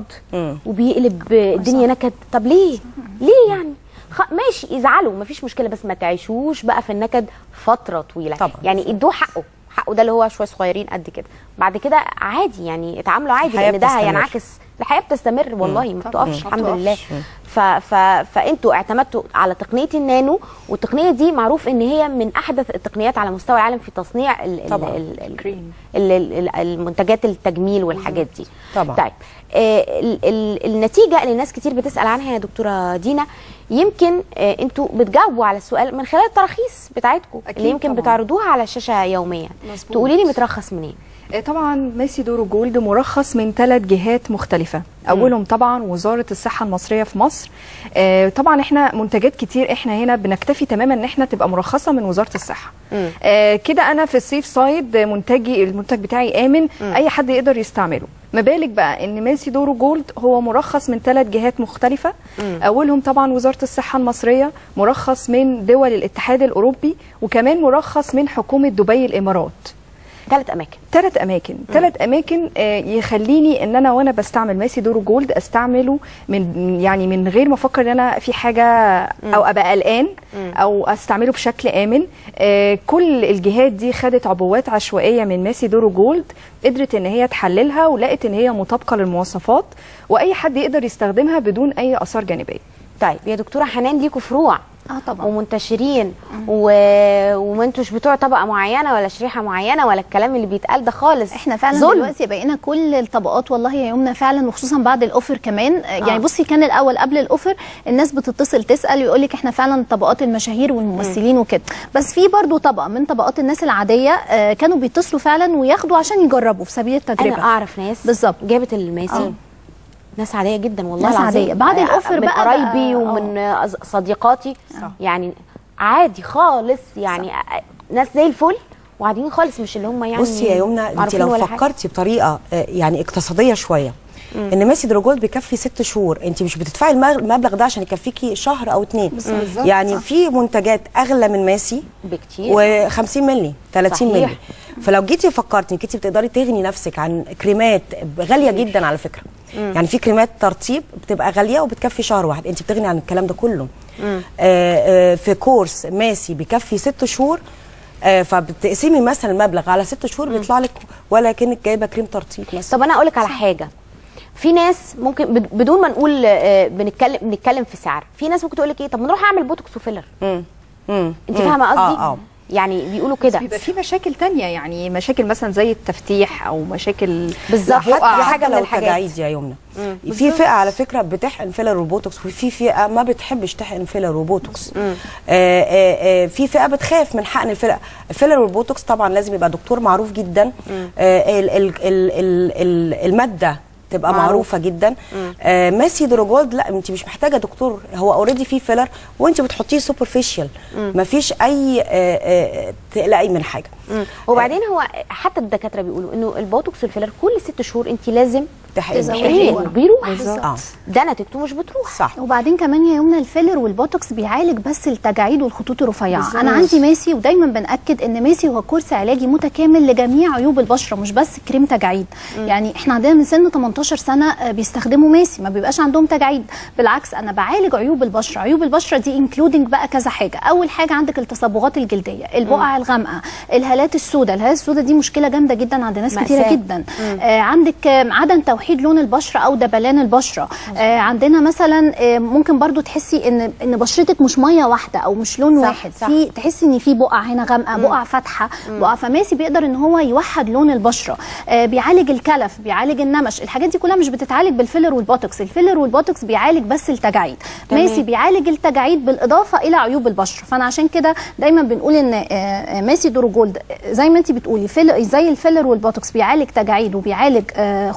E: وبيقلب الدنيا نكد طب ليه ليه يعني خ... ماشي ازعلوا مفيش مشكله بس ما تعيشوش بقى في النكد فتره طويله
F: طبعا.
E: يعني ادوه حقه حقه ده اللي هو شويه صغيرين قد كده بعد كده عادي يعني اتعاملوا عادي
F: الحياة
E: لان ده
F: بتستمر.
E: هينعكس الحياه بتستمر والله ما
G: طبعاً.
E: بتقفش
G: ما
E: الحمد
G: بتقفش.
E: لله ف... ف... فانتوا اعتمدتوا على تقنيه النانو والتقنيه دي معروف ان هي من احدث التقنيات على مستوى العالم في تصنيع ال... ال-
F: طبعاً.
E: ال... ال...
G: كريم.
E: ال- ال- المنتجات التجميل والحاجات دي
F: طبعاً.
E: طيب آه ال ال النتيجه اللي الناس كتير بتسال عنها يا دكتوره دينا يمكن آه انتوا بتجاوبوا على السؤال من خلال التراخيص بتاعتكم
G: أكيد
E: اللي يمكن
G: طبعاً.
E: بتعرضوها على الشاشه يوميا
G: مظبوط.
E: تقولي لي مترخص منين
G: آه، طبعا ميسي دورو جولد مرخص من ثلاث جهات مختلفة اولهم طبعا وزارة الصحة المصرية في مصر آه، طبعا احنا منتجات كتير احنا هنا بنكتفي تماما ان احنا تبقى مرخصة من وزارة الصحة آه، كده انا في السيف سايد آه، منتجي المنتج بتاعي امن اي حد يقدر يستعمله ما بالك بقى ان ميسي دورو جولد هو مرخص من ثلاث جهات مختلفة اولهم طبعا وزارة الصحة المصرية مرخص من دول الاتحاد الاوروبي وكمان مرخص من حكومة دبي الامارات
E: ثلاث اماكن
G: ثلاث اماكن ثلاث اماكن آه، يخليني ان انا وانا بستعمل ماسي دورو جولد استعمله من يعني من غير ما افكر ان انا في حاجه او ابقى قلقان او استعمله بشكل امن آه، كل الجهات دي خدت عبوات عشوائيه من ماسي دورو جولد قدرت ان هي تحللها ولقت ان هي مطابقه للمواصفات واي حد يقدر يستخدمها بدون اي اثار جانبيه
E: طيب يا دكتوره حنان ليكوا فروع
H: اه طبعا
E: ومنتشرين و... وما انتوش بتوع طبقه معينه ولا شريحه معينه ولا الكلام اللي بيتقال ده خالص
H: احنا فعلا
E: ظلم.
H: دلوقتي بقينا كل الطبقات والله يا يمنى فعلا وخصوصا بعد الاوفر كمان آه. يعني بصي كان الاول قبل الاوفر الناس بتتصل تسال ويقول لك احنا فعلا طبقات المشاهير والممثلين وكده بس في برضو طبقه من طبقات الناس العاديه آه كانوا بيتصلوا فعلا وياخدوا عشان يجربوا في سبيل التجربه
E: انا اعرف ناس
H: بالظبط.
E: جابت الماسي
H: آه.
E: ناس عاديه جدا والله
H: ناس
E: العظيم
H: عادية. بعد
E: آه،
H: الأوفر
E: من
H: بقى بقى-
E: قرايبي ومن أص- صديقاتي يعني عادي خالص يعني آه، ناس زي الفل وعاديين خالص مش اللي هم يعني
F: بصي يا يمنى انت
E: معروفين
F: لو
E: ولا حاجة.
F: فكرتي بطريقه آه، يعني اقتصاديه شويه ان ماسي دروجولد بيكفي ست شهور انت مش بتدفعي المغ- المبلغ ده عشان يكفيكي شهر او اتنين
H: بالظبط،
F: يعني
H: صح.
F: في منتجات اغلى من ماسي
E: بكتير
F: و50 مللي 30
E: صحيح.
F: مللي فلو جيتي فكرتي انك انت بتقدري تغني نفسك عن كريمات غاليه جدا على فكره يعني في كريمات ترطيب بتبقى غاليه وبتكفي شهر واحد انت بتغني عن الكلام ده كله آه آه في كورس ماسي بيكفي ست شهور آه فبتقسمي مثلا المبلغ على ست شهور بيطلع لك ولا كانك جايبه كريم ترطيب مثلا
E: طب انا اقول لك على حاجه في ناس ممكن بد- بدون ما نقول آه، بنتكلم بنتكلم في سعر في ناس ممكن تقول لك ايه طب ما نروح اعمل بوتوكس وفيلر
F: مم. مم.
E: انت
F: مم.
E: فاهمه قصدي
F: اه اه
E: يعني بيقولوا كده
G: بيبقى في مشاكل تانية يعني مشاكل مثلا زي التفتيح او مشاكل
E: بالظبط
F: حتى
E: دي حاجه من
F: لو
E: الحاجات
F: تجاعيد يا يمنى في فئه على فكره بتحقن فيلر وبوتوكس وفي فئه ما بتحبش تحقن فيلر وبوتوكس آه آه آه في فئه بتخاف من حقن الفيلر الفيلر والبوتوكس طبعا لازم يبقى دكتور معروف جدا آه ال ال ال ال ال الماده تبقى
E: معروف.
F: معروفه جدا آه ماسي دروجولد لا انت مش محتاجه دكتور هو اوريدي فيه فيلر وانت بتحطيه سوبرفيشال مفيش اي آه آه تقلقي من حاجه
E: مم. وبعدين هو حتى الدكاتره بيقولوا انه البوتوكس والفيلر كل ست شهور انت لازم
F: تحقيق
E: تحقنيه بيروح
F: اه
E: ده نتيجته مش بتروح
F: صح
H: وبعدين كمان يا يمنى الفيلر والبوتوكس بيعالج بس التجاعيد والخطوط الرفيعه
G: بالظبط.
H: انا عندي ماسي ودايما بناكد ان ماسي هو كورس علاجي متكامل لجميع عيوب البشره مش بس كريم تجاعيد يعني احنا عندنا من سن 18 سنه آه، بيستخدموا ماسي ما بيبقاش عندهم تجاعيد بالعكس انا بعالج عيوب البشره عيوب البشره دي انكلودنج بقى كذا حاجه اول حاجه عندك التصبغات الجلديه البقع الغامقه الهالات السوداء الهالات السوداء دي مشكله جامده جدا عند ناس كتيره
E: مأساة.
H: جدا آه عندك آه عدم توحيد لون البشره او دبلان البشره آه عندنا مثلا آه ممكن برضو تحسي ان ان بشرتك مش ميه واحده او مش لون
E: صح،
H: واحد
E: صح.
H: في تحسي ان في بقع هنا غامقه بقع فاتحه بقع فماسي بيقدر ان هو يوحد لون البشره آه بيعالج الكلف بيعالج النمش الحاجات دي كلها مش بتتعالج بالفيلر والبوتوكس الفيلر والبوتوكس بيعالج بس التجاعيد
E: تمام.
H: ماسي بيعالج التجاعيد بالاضافه الى عيوب البشره فانا عشان كده دايما بنقول ان آه، آه، ماسي دورو جولد آه، زي ما انت بتقولي فيل زي الفيلر والبوتوكس بيعالج تجاعيد وبيعالج آه، خطوط رفيعه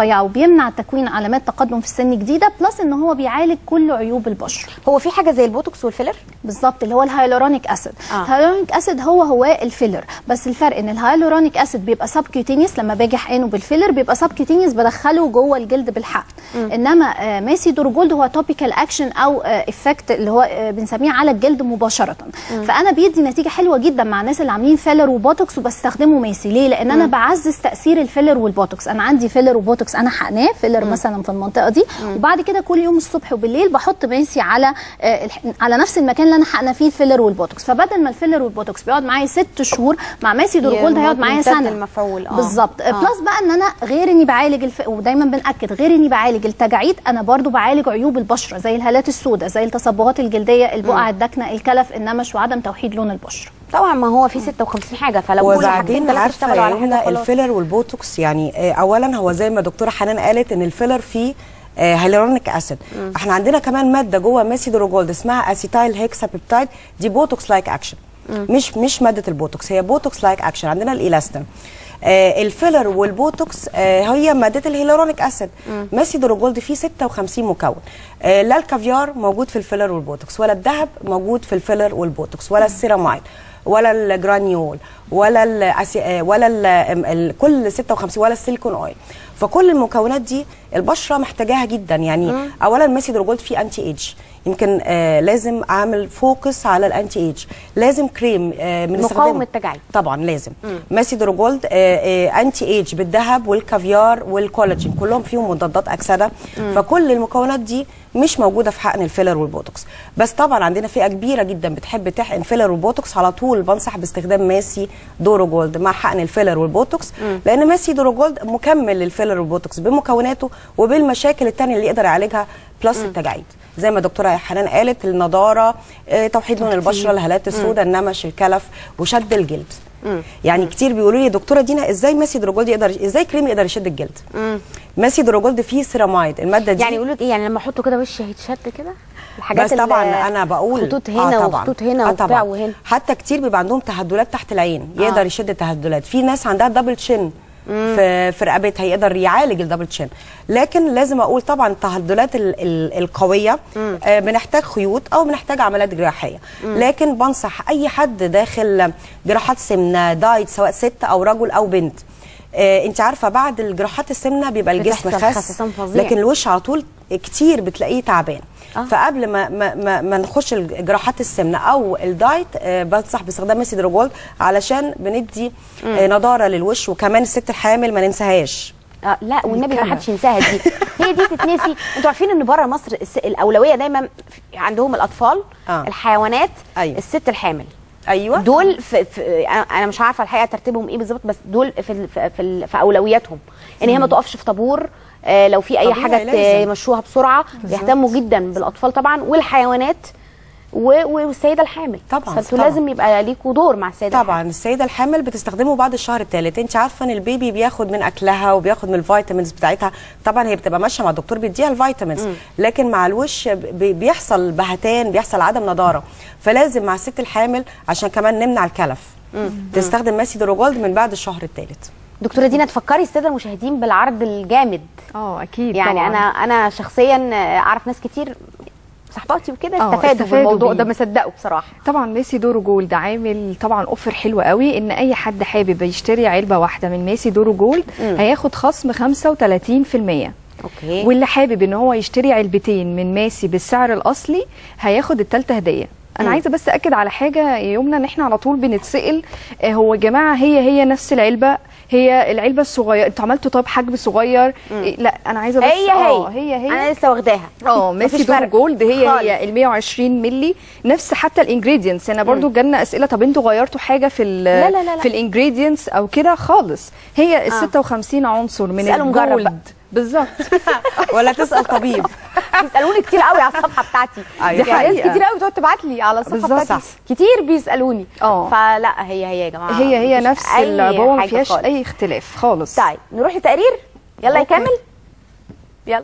H: رفيعه وبيمنع تكوين علامات تقدم في السن جديده بلس ان هو بيعالج كل عيوب البشره
E: هو في حاجه زي البوتوكس والفيلر
H: بالظبط اللي هو الهايلورونيك اسيد
E: آه.
H: الهايلورونيك اسيد هو هو الفيلر بس الفرق ان الهايلورونيك اسيد بيبقى سبكيوتينيوس لما باجي احقنه بالفيلر بيبقى سبكيوتينيوس بدخله جوه الجلد بالحقن انما آه، ماسي دورجولد هو توبيكال اكشن او افكت اللي هو آه، بنسميه على الجلد مباشره فانا بيدي نتيجه حلوه جدا مع الناس اللي عاملين فيلر وبوتوكس وبستخدمه ماسي ليه لان انا بعزز تاثير الفيلر والبوتوكس انا عندي فيلر وبوتوكس انا حقناه فيلر مثلا في المنطقه دي وبعد كده كل يوم الصبح وبالليل بحط ماسي على آه، الح- على نفس المكان اللي انا حقنه فيه الفيلر والبوتوكس فبدل ما الفيلر والبوتوكس بيقعد معايا ست شهور مع ماسي دورجولد هيقعد معايا
E: يمتد
H: سنه
E: المفعول، آه.
H: بالظبط
E: آه.
H: بلس بقى ان انا غير اني بعالج الف... ودايما بناكد غير اني بعالج التجاعيد انا برضو بعالج عيوب البشره زي الهالات السوداء زي التصبغات الجلديه البقع الداكنه الكلف النمش وعدم توحيد لون البشره
E: طبعا ما هو في 56 حاجه فلو كل حاجتين
F: وبعدين
E: ثلاثه
F: عارفه
E: اشتغلوا على
F: يا
E: حاجه
F: هنا
E: خلاص.
F: الفيلر والبوتوكس يعني آه، اولا هو زي ما دكتوره حنان قالت ان الفيلر فيه آه، هيلورونيك اسيد احنا عندنا كمان ماده جوه ميسي دروجولد اسمها اسيتايل هيكسابيبتايد دي بوتوكس لايك اكشن مش مش ماده البوتوكس هي بوتوكس لايك اكشن عندنا الايلاستين آه الفيلر والبوتوكس آه هي ماده الهيلورونيك اسيد ميسي دروجولد فيه 56 مكون آه لا الكافيار موجود في الفيلر والبوتوكس ولا الذهب موجود في الفيلر والبوتوكس ولا السيرامايد ولا الجرانيول ولا الأسي... آه، ولا ال... ال... كل 56 ولا السيليكون اويل فكل المكونات دي البشره محتاجاها جدا يعني مم. اولا ميسي دروجولد فيه انتي ايج يمكن آه لازم اعمل فوكس على الانتي ايج لازم كريم آه من
E: مقاوم التجاعيد.
F: طبعا لازم ماسي دروجولد آه آه انتي ايج بالذهب والكافيار والكولاجين كلهم فيهم مضادات اكسده فكل المكونات دي مش موجوده في حقن الفيلر والبوتوكس بس طبعا عندنا فئه كبيره جدا بتحب تحقن فيلر والبوتوكس على طول بنصح باستخدام ماسي دورو مع حقن الفيلر والبوتوكس لان ماسي دورو جولد مكمل للفيلر والبوتوكس بمكوناته وبالمشاكل الثانيه اللي يقدر يعالجها بلس التجاعيد زي ما دكتوره حنان قالت النضاره آه، توحيد لون البشره الهالات السوداء النمش الكلف وشد الجلد يعني كتير بيقولوا لي دكتوره دينا ازاي ماسي دروجولد يقدر ازاي كريم يقدر يشد الجلد ماسي دروجولد فيه سيرامايد الماده دي
E: يعني يقولوا لك ايه يعني لما احطه كده وشي هيتشد كده الحاجات
F: بس طبعا
E: ال-
F: انا بقول
E: خطوط هنا
F: آه طبعاً.
E: وخطوط هنا
F: آه
E: وبتاع
F: طبعاً.
E: وهنا
F: حتى كتير بيبقى عندهم تهدلات تحت العين يقدر
E: آه.
F: يشد التهدلات في ناس عندها دبل تشين في في رقبتها يقدر يعالج الدبل تشين لكن لازم اقول طبعا التهدلات ال ال القويه آه بنحتاج خيوط او بنحتاج عمليات جراحيه لكن بنصح اي حد داخل جراحات سمنه دايت سواء ست او رجل او بنت آه انت عارفه بعد الجراحات السمنه بيبقى الجسم
E: بتحصل
F: خس
E: خسسان فظيع.
F: لكن الوش على طول كتير بتلاقيه تعبان
E: آه.
F: فقبل ما ما ما, ما نخش الجراحات السمنه او الدايت آه بنصح باستخدام ميسيدروجولد علشان بندي آه نضاره للوش وكمان الست الحامل ما ننساهاش
E: آه لا والنبي ما
G: الكلف.
E: حدش ينساها دي هي دي تتنسي انتوا عارفين ان بره مصر الس- الاولويه دايما في- عندهم الاطفال
F: آه.
E: الحيوانات
F: أيوة.
E: الست الحامل
F: ايوه
E: دول في, في انا أنا مش عارفه الحقيقه ترتيبهم ايه بالظبط بس دول في ال- في, في, ال- في اولوياتهم ان هي ما تقفش في طابور آه، لو في اي
F: طبيعي،
E: حاجه
F: لازم.
E: تمشوها بسرعه بيهتموا جدا بالاطفال طبعا والحيوانات و- والسيده الحامل
F: طبعاً،
E: فانتوا
F: طبعاً.
E: لازم يبقى ليكوا دور مع السيده
F: طبعا السيده الحامل بتستخدمه بعد الشهر الثالث انت عارفه ان البيبي بياخد من اكلها وبياخد من الفيتامينز بتاعتها طبعا هي بتبقى ماشيه مع الدكتور بيديها الفيتامينز لكن مع الوش بي- بيحصل بهتان بيحصل عدم نضاره فلازم مع الست الحامل عشان كمان نمنع الكلف تستخدم ماسي دروجولد من بعد الشهر الثالث
E: دكتوره دينا تفكري الساده المشاهدين بالعرض الجامد
G: اه اكيد
E: يعني
G: طبعاً.
E: انا انا شخصيا اعرف ناس كتير صحباتي وكده
G: آه،
E: استفادوا
G: استفادوا
E: بالموضوع
G: بيه.
E: ده ما صدقوا بصراحه
G: طبعا ميسي دورو جولد عامل طبعا اوفر حلو قوي ان اي حد حابب يشتري علبه واحده من ميسي دورو جولد هياخد خصم 35%
E: اوكي
G: واللي حابب ان هو يشتري علبتين من ماسي بالسعر الاصلي هياخد التالتة هديه انا عايزه بس اكد على حاجه يا يمنى ان احنا على طول بنتسال آه، هو يا جماعه هي هي نفس العلبه هي العلبه الصغيره انتوا عملتوا طيب حجم صغير إيه، لا انا عايزه بس
E: هي
G: آه،
E: هي
G: هي هي
E: انا لسه واخداها
G: اه ميسي
E: مفيش
G: دور
E: فرق
G: جولد هي
E: خالص.
G: هي ال 120 مللي نفس حتى الانجريدينتس انا برضو جالنا اسئله طب انتوا غيرتوا حاجه في ال
E: لا لا لا لا.
G: في الانجريدينتس او كده خالص هي ال 56 عنصر من
E: اسألوا مجرب بقى.
G: الجولد بالظبط
F: ولا تسال طبيب
E: بيسالوني كتير قوي على الصفحه بتاعتي
F: أيوة.
E: دي حقيقة
G: حقيقة.
E: كتير قوي بتقعد تبعت لي على الصفحه
G: بالظبط.
E: بتاعتي كتير بيسالوني
G: اه.
E: فلا هي هي يا جماعه
G: هي هي
E: مفيش
G: نفس
E: أي
G: العبوه ما
E: حاجة
G: فيهاش
E: خالص.
G: اي اختلاف خالص
E: طيب نروح لتقرير يلا
G: أوكي.
E: يكمل يلا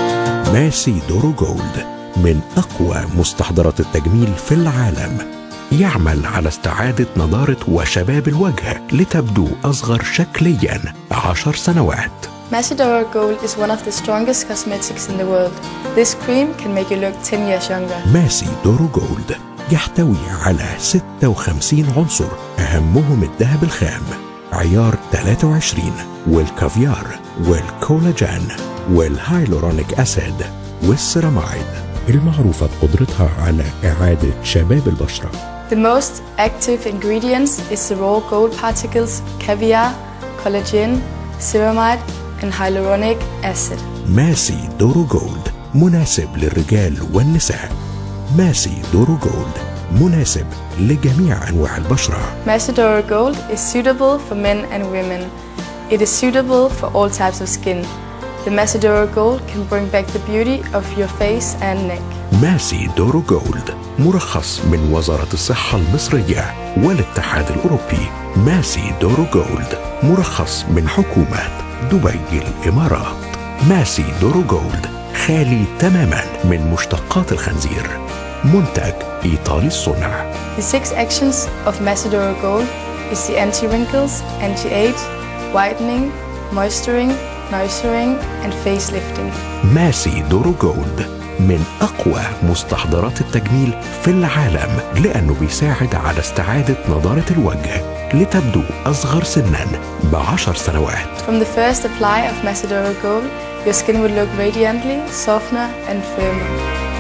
B: ماسي دورو جولد من أقوى مستحضرات التجميل في العالم يعمل على استعادة نضارة وشباب الوجه لتبدو أصغر شكليا عشر سنوات
I: Macedora Gold is one of the strongest cosmetics in the world. This cream can make you look 10 years younger.
B: ماسي دورو جولد يحتوي على 56 عنصر أهمهم الذهب الخام عيار 23 والكافيار والكولاجين والهايلورونيك أسيد والسيرامايد المعروفة بقدرتها على إعادة شباب البشرة
I: The most active ingredients is the raw gold particles, caviar, collagen, ceramide, and hyaluronic acid.
B: ماسي دورو جولد مناسب للرجال والنساء ماسي دورو جولد مناسب لجميع أنواع البشرة
I: Macedora Gold is suitable for men and women. It is suitable for all types of skin. The Macedora Gold can bring back the beauty of your face and neck.
B: ماسي دورو جولد مرخص من وزارة الصحة المصرية والاتحاد الأوروبي ماسي دورو جولد مرخص من حكومة دبي الإمارات ماسي دورو جولد خالي تماما من مشتقات الخنزير منتج إيطالي الصنع
I: The six actions of Macedora Gold is the anti-wrinkles, anti-age, whitening, moisturing, nourishing, and facelifting.
B: ماسي دورو جولد من أقوى مستحضرات التجميل في العالم لأنه بيساعد على استعادة نضارة الوجه لتبدو أصغر سنا بعشر سنوات
I: From the first apply of Macedora Gold, your skin will look radiantly, softer, and firmer.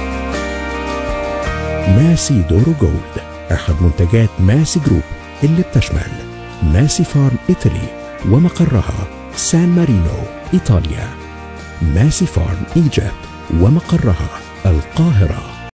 B: ماسي دورو جولد أحد منتجات ماسي جروب اللي بتشمل ماسي فارم إيطالي ومقرها سان مارينو إيطاليا ماسي فارم إيجيبت ومقرها القاهرة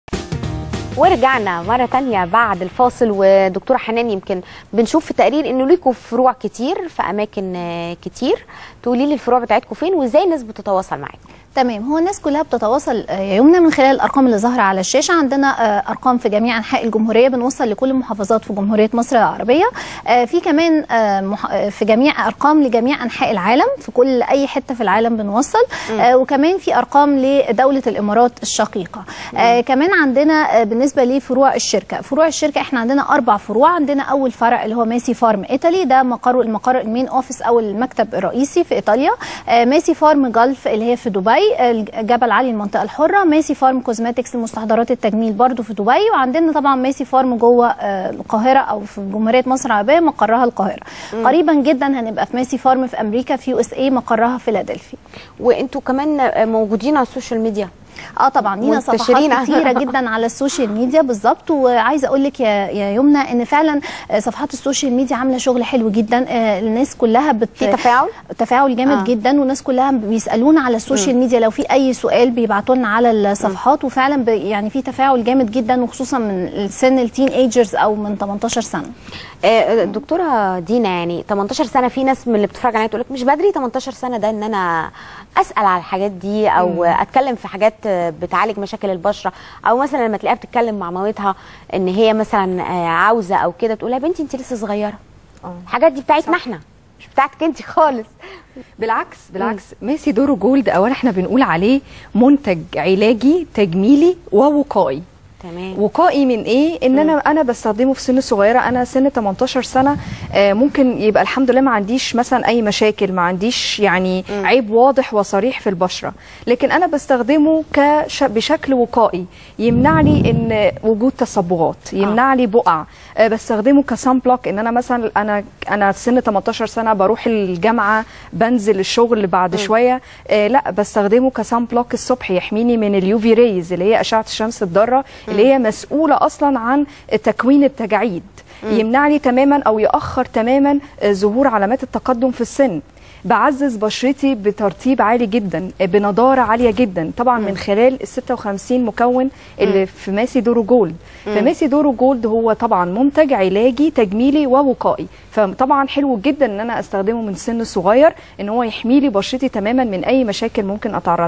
E: ورجعنا مرة تانية بعد الفاصل ودكتورة حنان يمكن بنشوف في تقرير انه ليكوا فروع كتير في اماكن آه، كتير تقولي لي الفروع بتاعتكم فين وازاي الناس بتتواصل معاكم
H: تمام هو الناس كلها بتتواصل آه، يا يمنى من خلال الارقام اللي ظاهره على الشاشه عندنا آه، ارقام في جميع انحاء الجمهوريه بنوصل لكل المحافظات في جمهوريه مصر العربيه آه، في كمان آه، مح- آه، في جميع ارقام لجميع انحاء العالم في كل اي حته في العالم بنوصل آه، وكمان في ارقام لدوله الامارات الشقيقه آه، كمان عندنا آه، بالنسبه لفروع الشركه فروع الشركه احنا عندنا اربع فروع عندنا اول فرع اللي هو ماسي فارم ايطالي ده مقر المقر المين اوفيس او المكتب الرئيسي في ايطاليا آه، ماسي فارم جلف اللي هي في دبي آه، جبل علي المنطقه الحره ماسي فارم كوزماتكس لمستحضرات التجميل برضو في دبي وعندنا طبعا ماسي فارم جوه آه، القاهره او في جمهوريه مصر العربيه مقرها القاهره قريبا جدا هنبقى في ماسي فارم في امريكا في يو اس اي مقرها فيلادلفيا
E: وانتوا كمان آه، موجودين على السوشيال ميديا
H: اه طبعا لينا
E: منتشرين
H: صفحات كتيره جدا على السوشيال ميديا بالظبط وعايزه اقول لك يا يا يمنى ان فعلا آه، صفحات السوشيال ميديا عامله شغل حلو جدا آه، الناس كلها بت
E: في تفاعل؟
H: تفاعل جامد
E: آه.
H: آه. جدا والناس كلها بيسالونا على السوشيال ميديا لو في اي سؤال بيبعتوا لنا على الصفحات وفعلا ب- يعني في تفاعل جامد جدا وخصوصا من السن التين ايجرز او من 18 سنه
E: آه، دكتوره دينا يعني 18 سنه في ناس من اللي بتتفرج عليا تقول لك مش بدري 18 سنه ده ان انا اسال على الحاجات دي او اتكلم في حاجات آه، بتعالج مشاكل البشره او مثلا لما تلاقيها بتتكلم مع مامتها ان هي مثلا آه، عاوزه او كده تقول لها يا بنتي انت لسه صغيره الحاجات دي بتاعتنا احنا مش بتاعتك انت خالص
G: بالعكس بالعكس ميسي دورو جولد اولا احنا بنقول عليه منتج علاجي تجميلي ووقائي
E: تمام
G: وقائي من ايه ان انا انا بستخدمه في سن صغيره انا سن 18 سنه آه، ممكن يبقى الحمد لله ما عنديش مثلا اي مشاكل ما عنديش يعني عيب واضح وصريح في البشره لكن انا بستخدمه كش بشكل وقائي يمنع لي ان وجود تصبغات يمنع لي بقع آه، بستخدمه كسان بلوك ان انا مثلا انا انا سن 18 سنه بروح الجامعه بنزل الشغل بعد شويه آه لا بستخدمه كسان بلوك الصبح يحميني من اليو في ريز اللي هي اشعه الشمس الضاره اللي هي مسؤوله اصلا عن تكوين التجاعيد يمنع لي تماما او ياخر تماما آه، ظهور علامات التقدم في السن بعزز بشرتي بترطيب عالي جدا آه، بنضاره عاليه جدا طبعا من خلال ال 56 مكون اللي في ماسي دورو جولد فماسي دورو جولد هو طبعا منتج علاجي تجميلي ووقائي فطبعا حلو جدا ان انا استخدمه من سن صغير ان هو يحمي لي بشرتي تماما من اي مشاكل ممكن اتعرض لها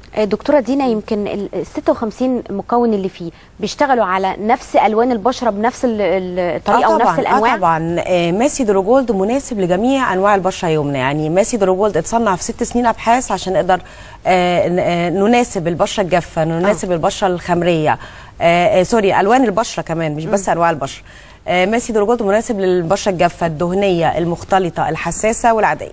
E: آه، دكتوره دينا يمكن ال ال 56 مكون اللي فيه بيشتغلوا على نفس الوان البشره بنفس ال- ال- الطريقه
F: آه
E: ونفس
F: طبعاً،
E: الانواع
F: اه طبعا آه ماسي دروجولد مناسب لجميع انواع البشره يومنا يعني ماسي دروجولد اتصنع في ست سنين ابحاث عشان نقدر آه ن- آه نناسب البشره الجافه نناسب البشره الخمريه آه آه سوري الوان البشره كمان مش بس انواع البشره آه ماسي دروجولد مناسب للبشره الجافه الدهنيه المختلطه الحساسه والعاديه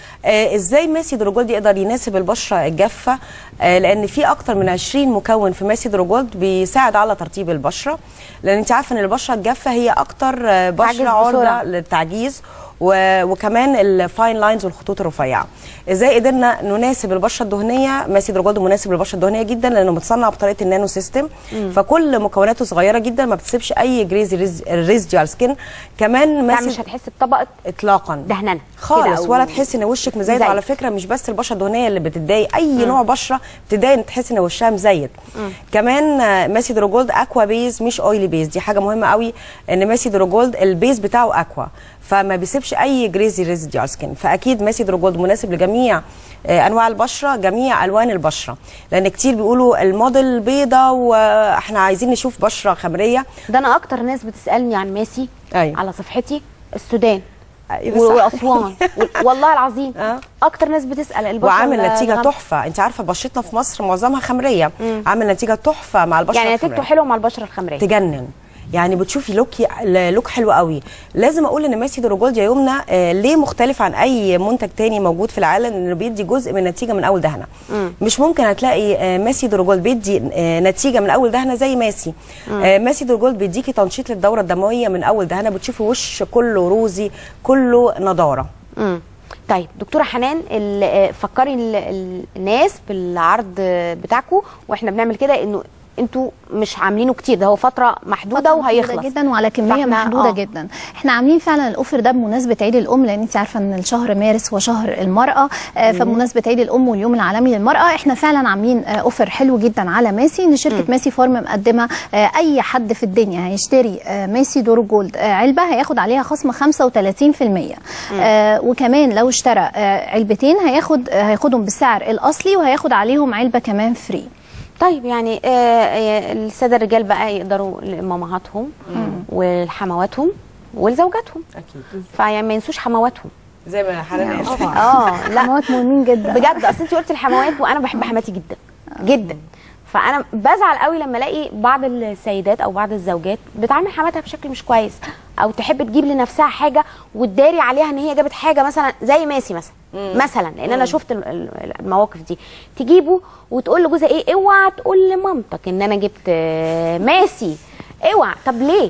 F: آه ازاي ماسي دروجولد يقدر يناسب البشره الجافه آه لان في اكتر من 20 مكون في ماسي دروجولد بيساعد على ترطيب البشره لان انت عارفه ان البشره الجافه هي اكتر آه
E: تعجز
F: بشره عرضه
E: بسرعة.
F: للتعجيز و- وكمان الفاين لاينز والخطوط الرفيعه ازاي قدرنا نناسب البشره الدهنيه ماسي دروجولد مناسب للبشره الدهنيه جدا لانه متصنع بطريقه النانو سيستم فكل مكوناته صغيره جدا ما بتسيبش اي جريزي ريزديوال سكين كمان
E: يعني
F: ماسي
E: مش هتحس بطبقه
F: اطلاقا
E: دهننه كده
F: خالص
E: أو-
F: ولا تحس ان وشك مزيت
E: مزيت.
F: وعلى فكره مش بس البشره الدهنيه اللي بتتضايق اي نوع بشره بتتضايق ان تحس ان وشها مزيت كمان آه، ماسي دروجولد اكوا بيز مش اويلي بيز دي حاجه مهمه قوي ان ماسي دروجولد البيز بتاعه اكوا فما بيسيبش اي جريزي ريزيديوال سكين فاكيد ماسي دروجولد مناسب لجميع آه، انواع البشره جميع الوان البشره لان كتير بيقولوا الموديل بيضه واحنا عايزين نشوف بشره خمريه
E: ده انا اكتر ناس بتسالني عن ماسي
F: أيوة.
E: على صفحتي السودان
F: أيوة
E: و-
F: صح.
E: واسوان و- والله العظيم
F: آه.
E: اكتر ناس بتسال البشره
F: وعامل
E: ال-
F: نتيجه
E: الغامقة.
F: تحفه انت عارفه بشرتنا في مصر معظمها خمريه عامل نتيجه تحفه مع البشره
E: يعني
F: الخمرية.
E: نتيجته حلوه مع البشره الخمريه
F: تجنن يعني بتشوفي لوك لوك حلو قوي لازم اقول ان ماسي دروجولد يا يمنى آه ليه مختلف عن اي منتج تاني موجود في العالم انه بيدي جزء من النتيجه من اول دهنه مش ممكن هتلاقي آه ماسي دروجولد بيدي آه نتيجه من اول دهنه زي ماسي آه ماسي دروجولد بيديكي تنشيط للدوره الدمويه من اول دهنه بتشوفي وش كله روزي كله نضاره
E: مم. طيب دكتوره حنان ال- آه، فكري ال- ال- الناس بالعرض بتاعكم واحنا بنعمل كده انه انتوا مش عاملينه كتير ده هو فتره محدوده
H: فترة
E: وهيخلص
H: محدودة جدا وعلى كميه
E: فإحنا-
H: محدوده
E: آه.
H: جدا احنا عاملين فعلا الاوفر ده بمناسبه عيد الام لان انت عارفه ان الشهر مارس هو شهر المراه آه، فبمناسبه عيد الام واليوم العالمي للمراه احنا فعلا عاملين آه، اوفر حلو جدا على ماسي ان شركه ماسي فارم مقدمه آه، اي حد في الدنيا هيشتري آه، ماسي دور جولد آه، علبه هياخد عليها خصم 35% آه، وكمان لو اشترى آه، علبتين هياخد آه، هياخدهم بالسعر الاصلي وهياخد عليهم علبه كمان فري
E: طيب يعني آه، آه، الساده الرجال بقى يقدروا لمامهاتهم ولحمواتهم ولزوجاتهم
F: اكيد
E: فيعني ما ينسوش حمواتهم
F: زي ما حنان قالت
E: اه لا
H: مواد مهمين جدا
E: بجد اصل انت قلتي الحموات وانا بحب حماتي جدا جدا فانا بزعل قوي لما الاقي بعض السيدات او بعض الزوجات بتعامل حماتها بشكل مش كويس او تحب تجيب لنفسها حاجه وتداري عليها ان هي جابت حاجه مثلا زي ماسي مثلا مثلا لان انا شفت ال- ال- المواقف دي تجيبه وتقول لجوزها ايه اوعى تقول لمامتك ان انا جبت آه، ماسي اوعى طب ليه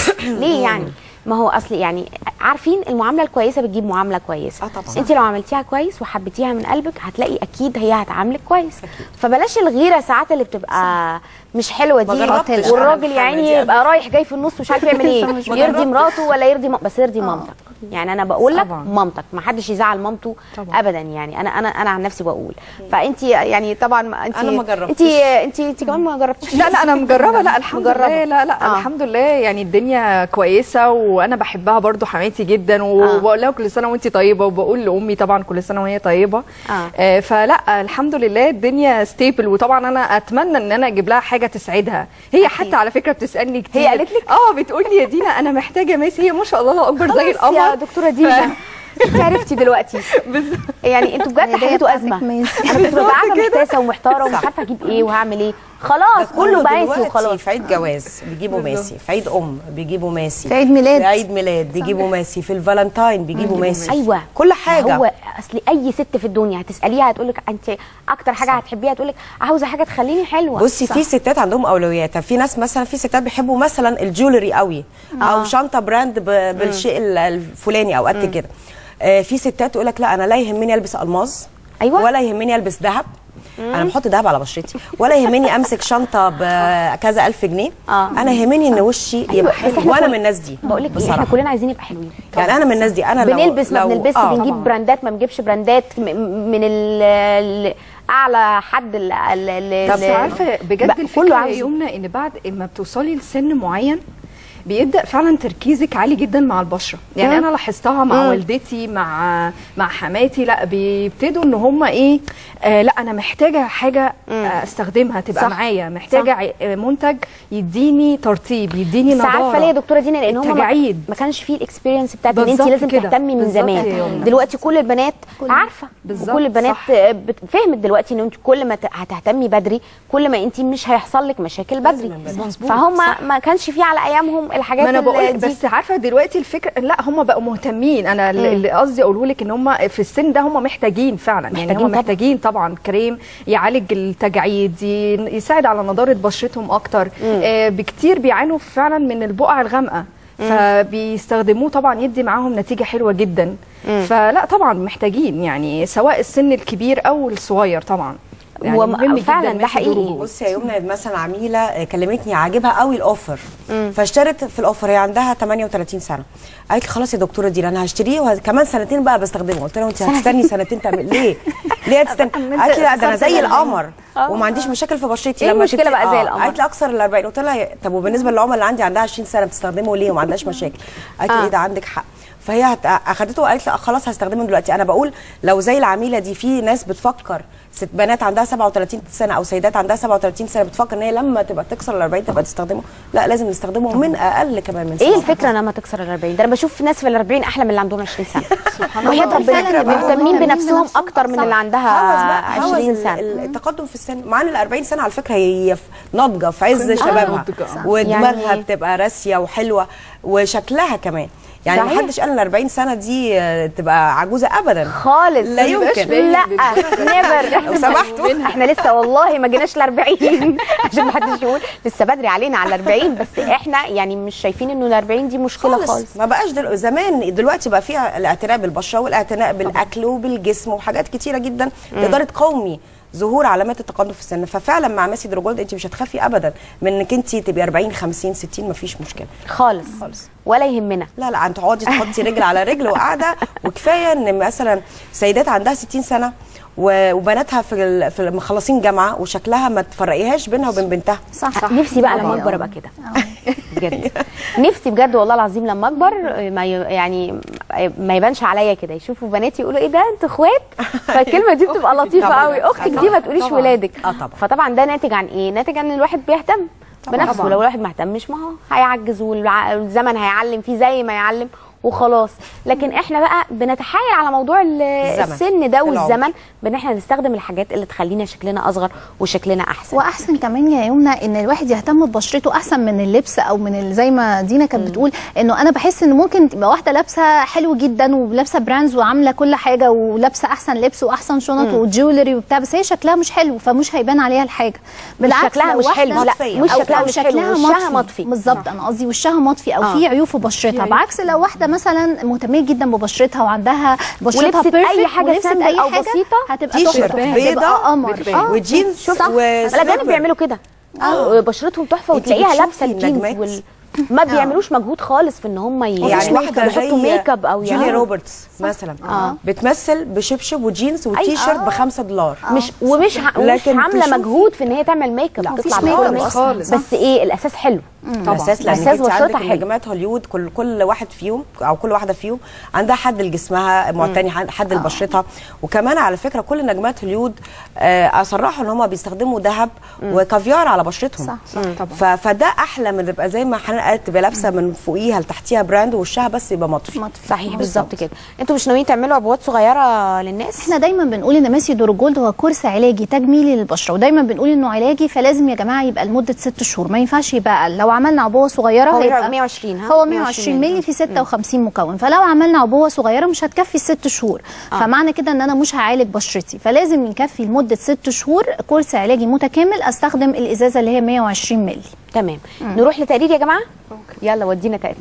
E: ليه يعني ما هو اصل يعني عارفين المعامله الكويسه بتجيب معامله كويسه
F: آه طبعاً.
E: انت لو عملتيها كويس وحبيتيها من قلبك هتلاقي اكيد هي هتعاملك كويس فبلاش الغيره ساعات اللي بتبقى مش حلوه
F: ما
E: دي
F: جربتش أنا
E: والراجل
F: الحاجة
E: يا عيني
F: دي
E: يبقى رايح جاي في النص مش عارف يعمل ايه
F: ما
E: يرضي
F: جربتش.
E: مراته ولا يرضي م... بس يرضي مامتك يعني انا بقول لك
G: طبعاً.
E: مامتك ما حدش يزعل مامته
G: طبعاً.
E: ابدا يعني انا انا انا عن نفسي بقول فانت يعني طبعا انت
F: أنا ما جربتش.
E: انت انت انت كمان ما جربتيش
G: لا لا انا مجربه لا الحمد
E: مجربة.
G: لله لا لا
E: آه.
G: آه. الحمد لله يعني الدنيا كويسه وانا بحبها برضو حماتي جدا وبقول لها كل سنه وانت طيبه وبقول لامي طبعا كل سنه وهي طيبه
E: آه.
G: آه فلا الحمد لله الدنيا ستيبل وطبعا انا اتمنى ان انا اجيب لها حاجه تسعدها هي
E: أكيد.
G: حتى على فكره بتسالني كتير
E: هي قالت لك؟
G: اه بتقول لي يا دينا انا محتاجه ماسي هي ما شاء الله الله اكبر زي
E: خلاص
G: القمر
E: يا دكتوره دينا انت عرفتي دلوقتي يعني انتوا بجد
H: الهدية
E: حليتوا
H: بتاعتك
E: ازمه
H: ماسي.
E: انا كنت ببقى قاعده محتاسه ومحتاره ومش عارفه اجيب ايه وهعمل ايه خلاص كله بقى ماسي
F: دلوقتي
E: وخلاص
F: في عيد جواز بيجيبوا ماسي في عيد ام بيجيبوا ماسي
H: في عيد ميلاد.
F: في عيد ميلاد بيجيبوا ماسي في الفالنتاين بيجيبوا ماسي
E: ايوه
F: كل حاجه
E: هو اصل اي ست في الدنيا هتساليها هتقول لك انت اكتر حاجه هتحبيها تقول لك عاوزه حاجه تخليني حلوه
F: بصي في ستات عندهم اولويات في ناس مثلا في ستات بيحبوا مثلا الجولري قوي او شنطه براند ب- بالشيء ال- الفلاني او قد كده آه، في ستات تقول لك لا انا لا يهمني البس الماظ
E: أيوة.
F: ولا يهمني البس ذهب انا بحط ذهب على بشرتي ولا يهمني امسك شنطه بكذا الف جنيه
E: آه.
F: انا يهمني ان وشي يبقى
E: بس
F: حلو
E: إحنا
F: وانا
E: كل-
F: من الناس دي
E: بقول لك ايه
F: بصراحة.
E: احنا كلنا عايزين نبقى حلوين
F: يعني انا من الناس دي انا لو
E: بنلبس ما
F: لو-
E: بنلبسش
F: آه.
E: بنجيب براندات ما بنجيبش براندات م- من ال ال- اعلى حد ال ال
G: طب
E: ال-
G: عارفه بجد
E: بقى
G: الفكره
E: كله
G: يا
E: عاوز
G: يمنى ان بعد ما بتوصلي لسن معين بيبدا فعلا تركيزك عالي جدا مع البشره يعني
E: مم.
G: انا لاحظتها مع
E: مم.
G: والدتي مع مع حماتي لا بيبتدوا ان هم ايه آه لا انا محتاجه حاجه آه استخدمها تبقى
E: صح.
G: معايا محتاجه ع- آه، منتج يديني ترطيب يديني
E: بس عارفه
G: نضاره
E: ليه يا دكتوره دينا لان هم ما,
G: تجاعيد.
E: ما كانش فيه الاكسبيرينس بتاعت ان انت
G: بالظبط
E: لازم
G: كده.
E: تهتمي من
G: بالظبط
E: زمان
G: يا يمنى.
E: دلوقتي كل البنات
H: كل-
E: عارفه
G: بالظبط،
E: وكل البنات
G: صح.
E: بت- فهمت دلوقتي ان انت كل ما ت- هتهتمي بدري كل ما انت مش هيحصل لك مشاكل بدري
G: مظبوط،
E: فهم
G: صح.
E: ما كانش فيه على ايامهم الحاجات
G: ما انا
E: اللي
G: بقول
E: دي.
G: بس عارفه دلوقتي الفكره لا هم بقوا مهتمين انا اللي- اللي قصدي اقوله لك ان هم في السن ده هم محتاجين فعلا يعني
E: محتاجين
G: هم
E: طبعاً.
G: محتاجين طبعا كريم يعالج التجاعيد ي- يساعد على نضاره بشرتهم اكتر آه بكتير بيعانوا فعلا من البقع الغامقه فبيستخدموه طبعا يدي معاهم نتيجه حلوه جدا فلا طبعا محتاجين يعني سواء السن الكبير او الصغير طبعا يعني
E: وم-
G: مهم جدا
E: فعلاً ده
G: ميسي
E: حقيقي.
G: دورو.
F: بصي يا يمنى مثلا عميله آه، كلمتني عاجبها قوي الاوفر فاشترت في الاوفر هي عندها 38 سنه قالت لي خلاص يا دكتوره دي انا هشتريه وكمان سنتين بقى بستخدمه قلت لها انت هتستني سنتين تعمل ليه؟ ليه هتستني؟ قالت لي لا ده انا زي القمر وما عنديش مشاكل في بشرتي
E: إيه
F: لما
E: المشكلة
F: تبتدي-
E: بقى زي
F: آه،
E: القمر؟
F: قالت لي اكثر ال 40 قلت لها طب وبالنسبه للعمر اللي عندي عندها 20 سنه بتستخدمه ليه وما عندهاش مشاكل؟ قالت لي
E: آه.
F: ايه ده عندك حق فهي هت- اخدته وقالت لي خلاص هستخدمه دلوقتي انا بقول لو زي العميله دي في ناس بتفكر ست بنات عندها 37 سنه او سيدات عندها 37 سنه بتفكر ان هي لما تبقى تكسر ال 40 تبقى تستخدمه لا لازم نستخدمه من اقل كمان من
E: ايه
F: 37.
E: الفكره لما تكسر ال 40 ده انا بشوف ناس في ال 40 احلى من اللي عندهم 20 سنه
H: الله.
E: وهي
H: فعلاً
E: ربنا
H: بيبقوا
E: مهتمين
H: مهتمين
E: بنفسهم
H: بنفسهم
E: اكتر من
H: صح.
E: اللي عندها
F: هوس بقى هوس
E: 20
F: ال-
E: سنه
F: ال- التقدم في السن مع ان ال 40 سنه على فكره هي في ناضجه في عز شبابها
G: ناضجة.
F: ودماغها
E: يعني-
F: بتبقى راسيه وحلوه وشكلها كمان يعني
E: صحيح.
F: ما حدش قال ال 40 سنه دي آه، تبقى عجوزه ابدا
E: خالص
F: لا يمكن.
E: لا نيفر
F: لو سمحتوا.
E: احنا لسه والله ما جيناش ل 40 عشان ما حدش يقول لسه بدري علينا على ال 40 بس احنا يعني مش شايفين انه ال 40 دي مشكله خالص,
F: خالص ما بقاش دل... زمان دلوقتي بقى فيها الاعتناء بالبشره والاعتناء بالاكل وبالجسم وحاجات كتيره جدا تقدري تقاومي ظهور علامات التقدم في السن ففعلا مع ماسي دروجولد انت مش هتخافي ابدا من انك انت تبقي 40 50 60 مفيش مشكله
E: خالص
F: خالص.
E: ولا يهمنا
F: لا لا انت تقعدي تحطي رجل على رجل وقاعده وكفايه ان مثلا سيدات عندها 60 سنه و- وبناتها في ال- في مخلصين جامعه وشكلها ما تفرقيهاش بينها وبين بنتها
H: صح
E: نفسي بقى لما
H: طبعاً.
E: اكبر ابقى كده بجد نفسي بجد والله العظيم لما اكبر ما ي- يعني ما يبانش عليا كده يشوفوا بناتي يقولوا ايه ده انتوا اخوات فالكلمه دي بتبقى لطيفه
F: طبعاً.
E: قوي اختك دي ما تقوليش
F: طبعاً.
E: ولادك
F: آه طبعاً.
E: فطبعا ده ناتج عن ايه ناتج عن ان الواحد بيهتم بنفسه
G: طبعاً.
E: لو الواحد ما اهتمش ما هو هيعجز والع- والزمن هيعلم فيه زي ما يعلم وخلاص لكن احنا بقى بنتحايل على موضوع ال-
F: الزمن.
E: السن ده
F: العمر.
E: والزمن بان احنا نستخدم الحاجات اللي تخلينا شكلنا اصغر وشكلنا احسن
H: واحسن كمان يا يمنى ان الواحد يهتم ببشرته احسن من اللبس او من ال- زي ما دينا كانت بتقول انه انا بحس ان ممكن تبقى واحده لابسه حلو جدا ولابسه براندز وعامله كل حاجه ولابسه احسن لبس واحسن شنط وجولري وبتاع بس هي شكلها مش حلو فمش هيبان عليها الحاجه بالعكس
E: شكلها
H: لو
E: مش
H: واحدة-
E: حلو لا
F: مطفية.
E: مش
H: أو-
E: شكلها
H: أو
E: مش حلو وشها مطفي
H: بالظبط انا قصدي وشها مطفي او
E: آه.
H: في عيوب في بشرتها بعكس لو واحده مثلا مهتميه جدا ببشرتها وعندها بشرتها
E: ولبست أي
H: perfect
E: حاجة
H: ولبست
E: سامبل
H: اي
E: أو
H: حاجه
E: بسيطة،
H: هتبقى
F: تيشيرت
H: تحفه
F: بيضة
H: هتبقى قمر
G: بتبان.
F: وجينز
E: شفت الاجانب بيعملوا كده بشرتهم تحفه
F: انتي
E: وتلاقيها
F: بتشوفي
E: لابسه الجينز
F: النجمات؟
E: وال... ما بيعملوش مجهود خالص في ان هم ي...
F: يعني واحده
E: يحطوا
F: زي
E: ميك اب او
F: جوليا
E: يعملوا-
F: روبرتس مثلا
E: آه.
F: بتمثل بشبشب وجينز وتيشيرت ب 5 دولار
E: مش ومش ع... ومش
F: لكن
E: عامله
F: تشوفي-
E: مجهود في ان هي تعمل ميك اب
F: لا،
E: تطلع
H: مفيش ميك
E: بكل
H: اب
E: ميك اب.
G: خالص.
E: بس ايه الاساس حلو
F: طبعا اساس لان
E: أساس
F: انت
E: بشرتها
F: عندك
E: حلو.
F: نجمات هوليوود كل كل واحد فيهم او كل واحده فيهم عندها حد لجسمها معتني حد- حد لبشرتها وكمان على فكره كل نجمات هوليوود آه، اصرحوا ان هم بيستخدموا ذهب وكافيار على بشرتهم
H: صح،
G: طبعا.
F: ف- فده احلى من يبقى زي ما حنان قالت تبقى لابسه من فوقيها لتحتيها براند ووشها بس يبقى مطفي
E: صحيح بالظبط كده انتوا مش ناويين تعملوا عبوات صغيره للناس
H: احنا دايما بنقول ان ماسي دورجولد هو كورس علاجي تجميلي للبشره ودايما بنقول انه علاجي فلازم يا جماعه يبقى لمده ست شهور ما ينفعش يبقى اقل لو عملنا عبوه صغيره
E: هو
H: هيبقى
E: 120 ها؟
H: هو
E: 120
H: 120 مللي في 56 مكون فلو عملنا عبوه صغيره مش هتكفي الست شهور آه. فمعنى كده ان انا مش هعالج بشرتي فلازم يكفي لمده ست شهور كورس علاجي متكامل استخدم الازازه اللي هي 120 مللي
E: تمام نروح لتقرير يا جماعه يلا ودينا تقرير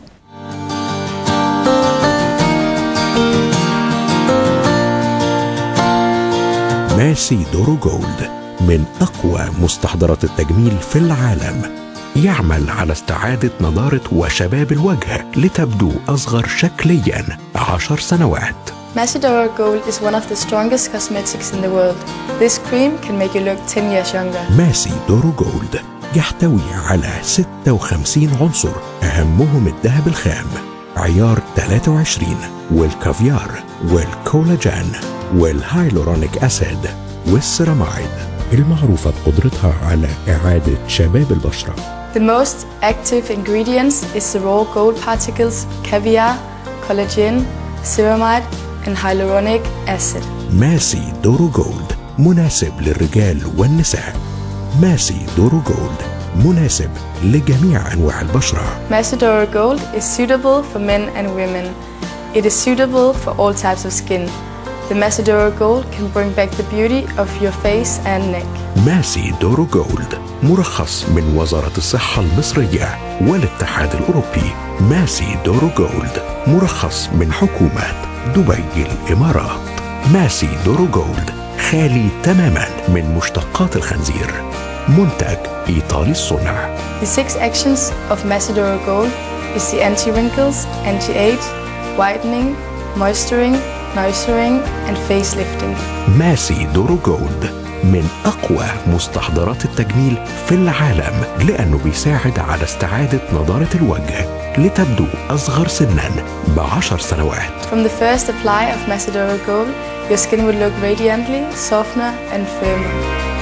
B: ماسي دورو جولد من أقوى مستحضرات التجميل في العالم يعمل على استعادة نضارة وشباب الوجه لتبدو أصغر شكليا عشر سنوات
I: Macedora Gold is one of the strongest cosmetics in the world. This cream can make you look 10 years younger.
B: ماسي دورو جولد يحتوي على 56 عنصر أهمهم الذهب الخام عيار 23 والكافيار والكولاجين والهايلورونيك أسيد والسيراميد المعروفة بقدرتها على إعادة شباب البشرة
I: The most active ingredients is the raw gold particles, caviar, collagen, ceramide, and hyaluronic acid.
B: ماسي دورو جولد مناسب للرجال والنساء ماسي دورو جولد مناسب لجميع أنواع البشرة
I: Macedora Gold is suitable for men and women. It is suitable for all types of skin. The Macedora Gold can bring back the beauty of your face and neck.
B: ماسي دورو جولد مرخص من وزارة الصحة المصرية والاتحاد الأوروبي ماسي دورو جولد مرخص من حكومة دبي الإمارات ماسي دورو جولد خالي تماما من مشتقات الخنزير منتج إيطالي الصنع
I: The six actions of Macedora Gold is the anti-wrinkles, anti-age, whitening, moisturing, nourishing, and facelifting.
B: ماسي دورو جولد من أقوى مستحضرات التجميل في العالم لأنه بيساعد على استعادة نضارة الوجه لتبدو أصغر سنا بعشر سنوات
I: From the first apply of Macedora Gold, your skin will look radiantly, softer, and firmer.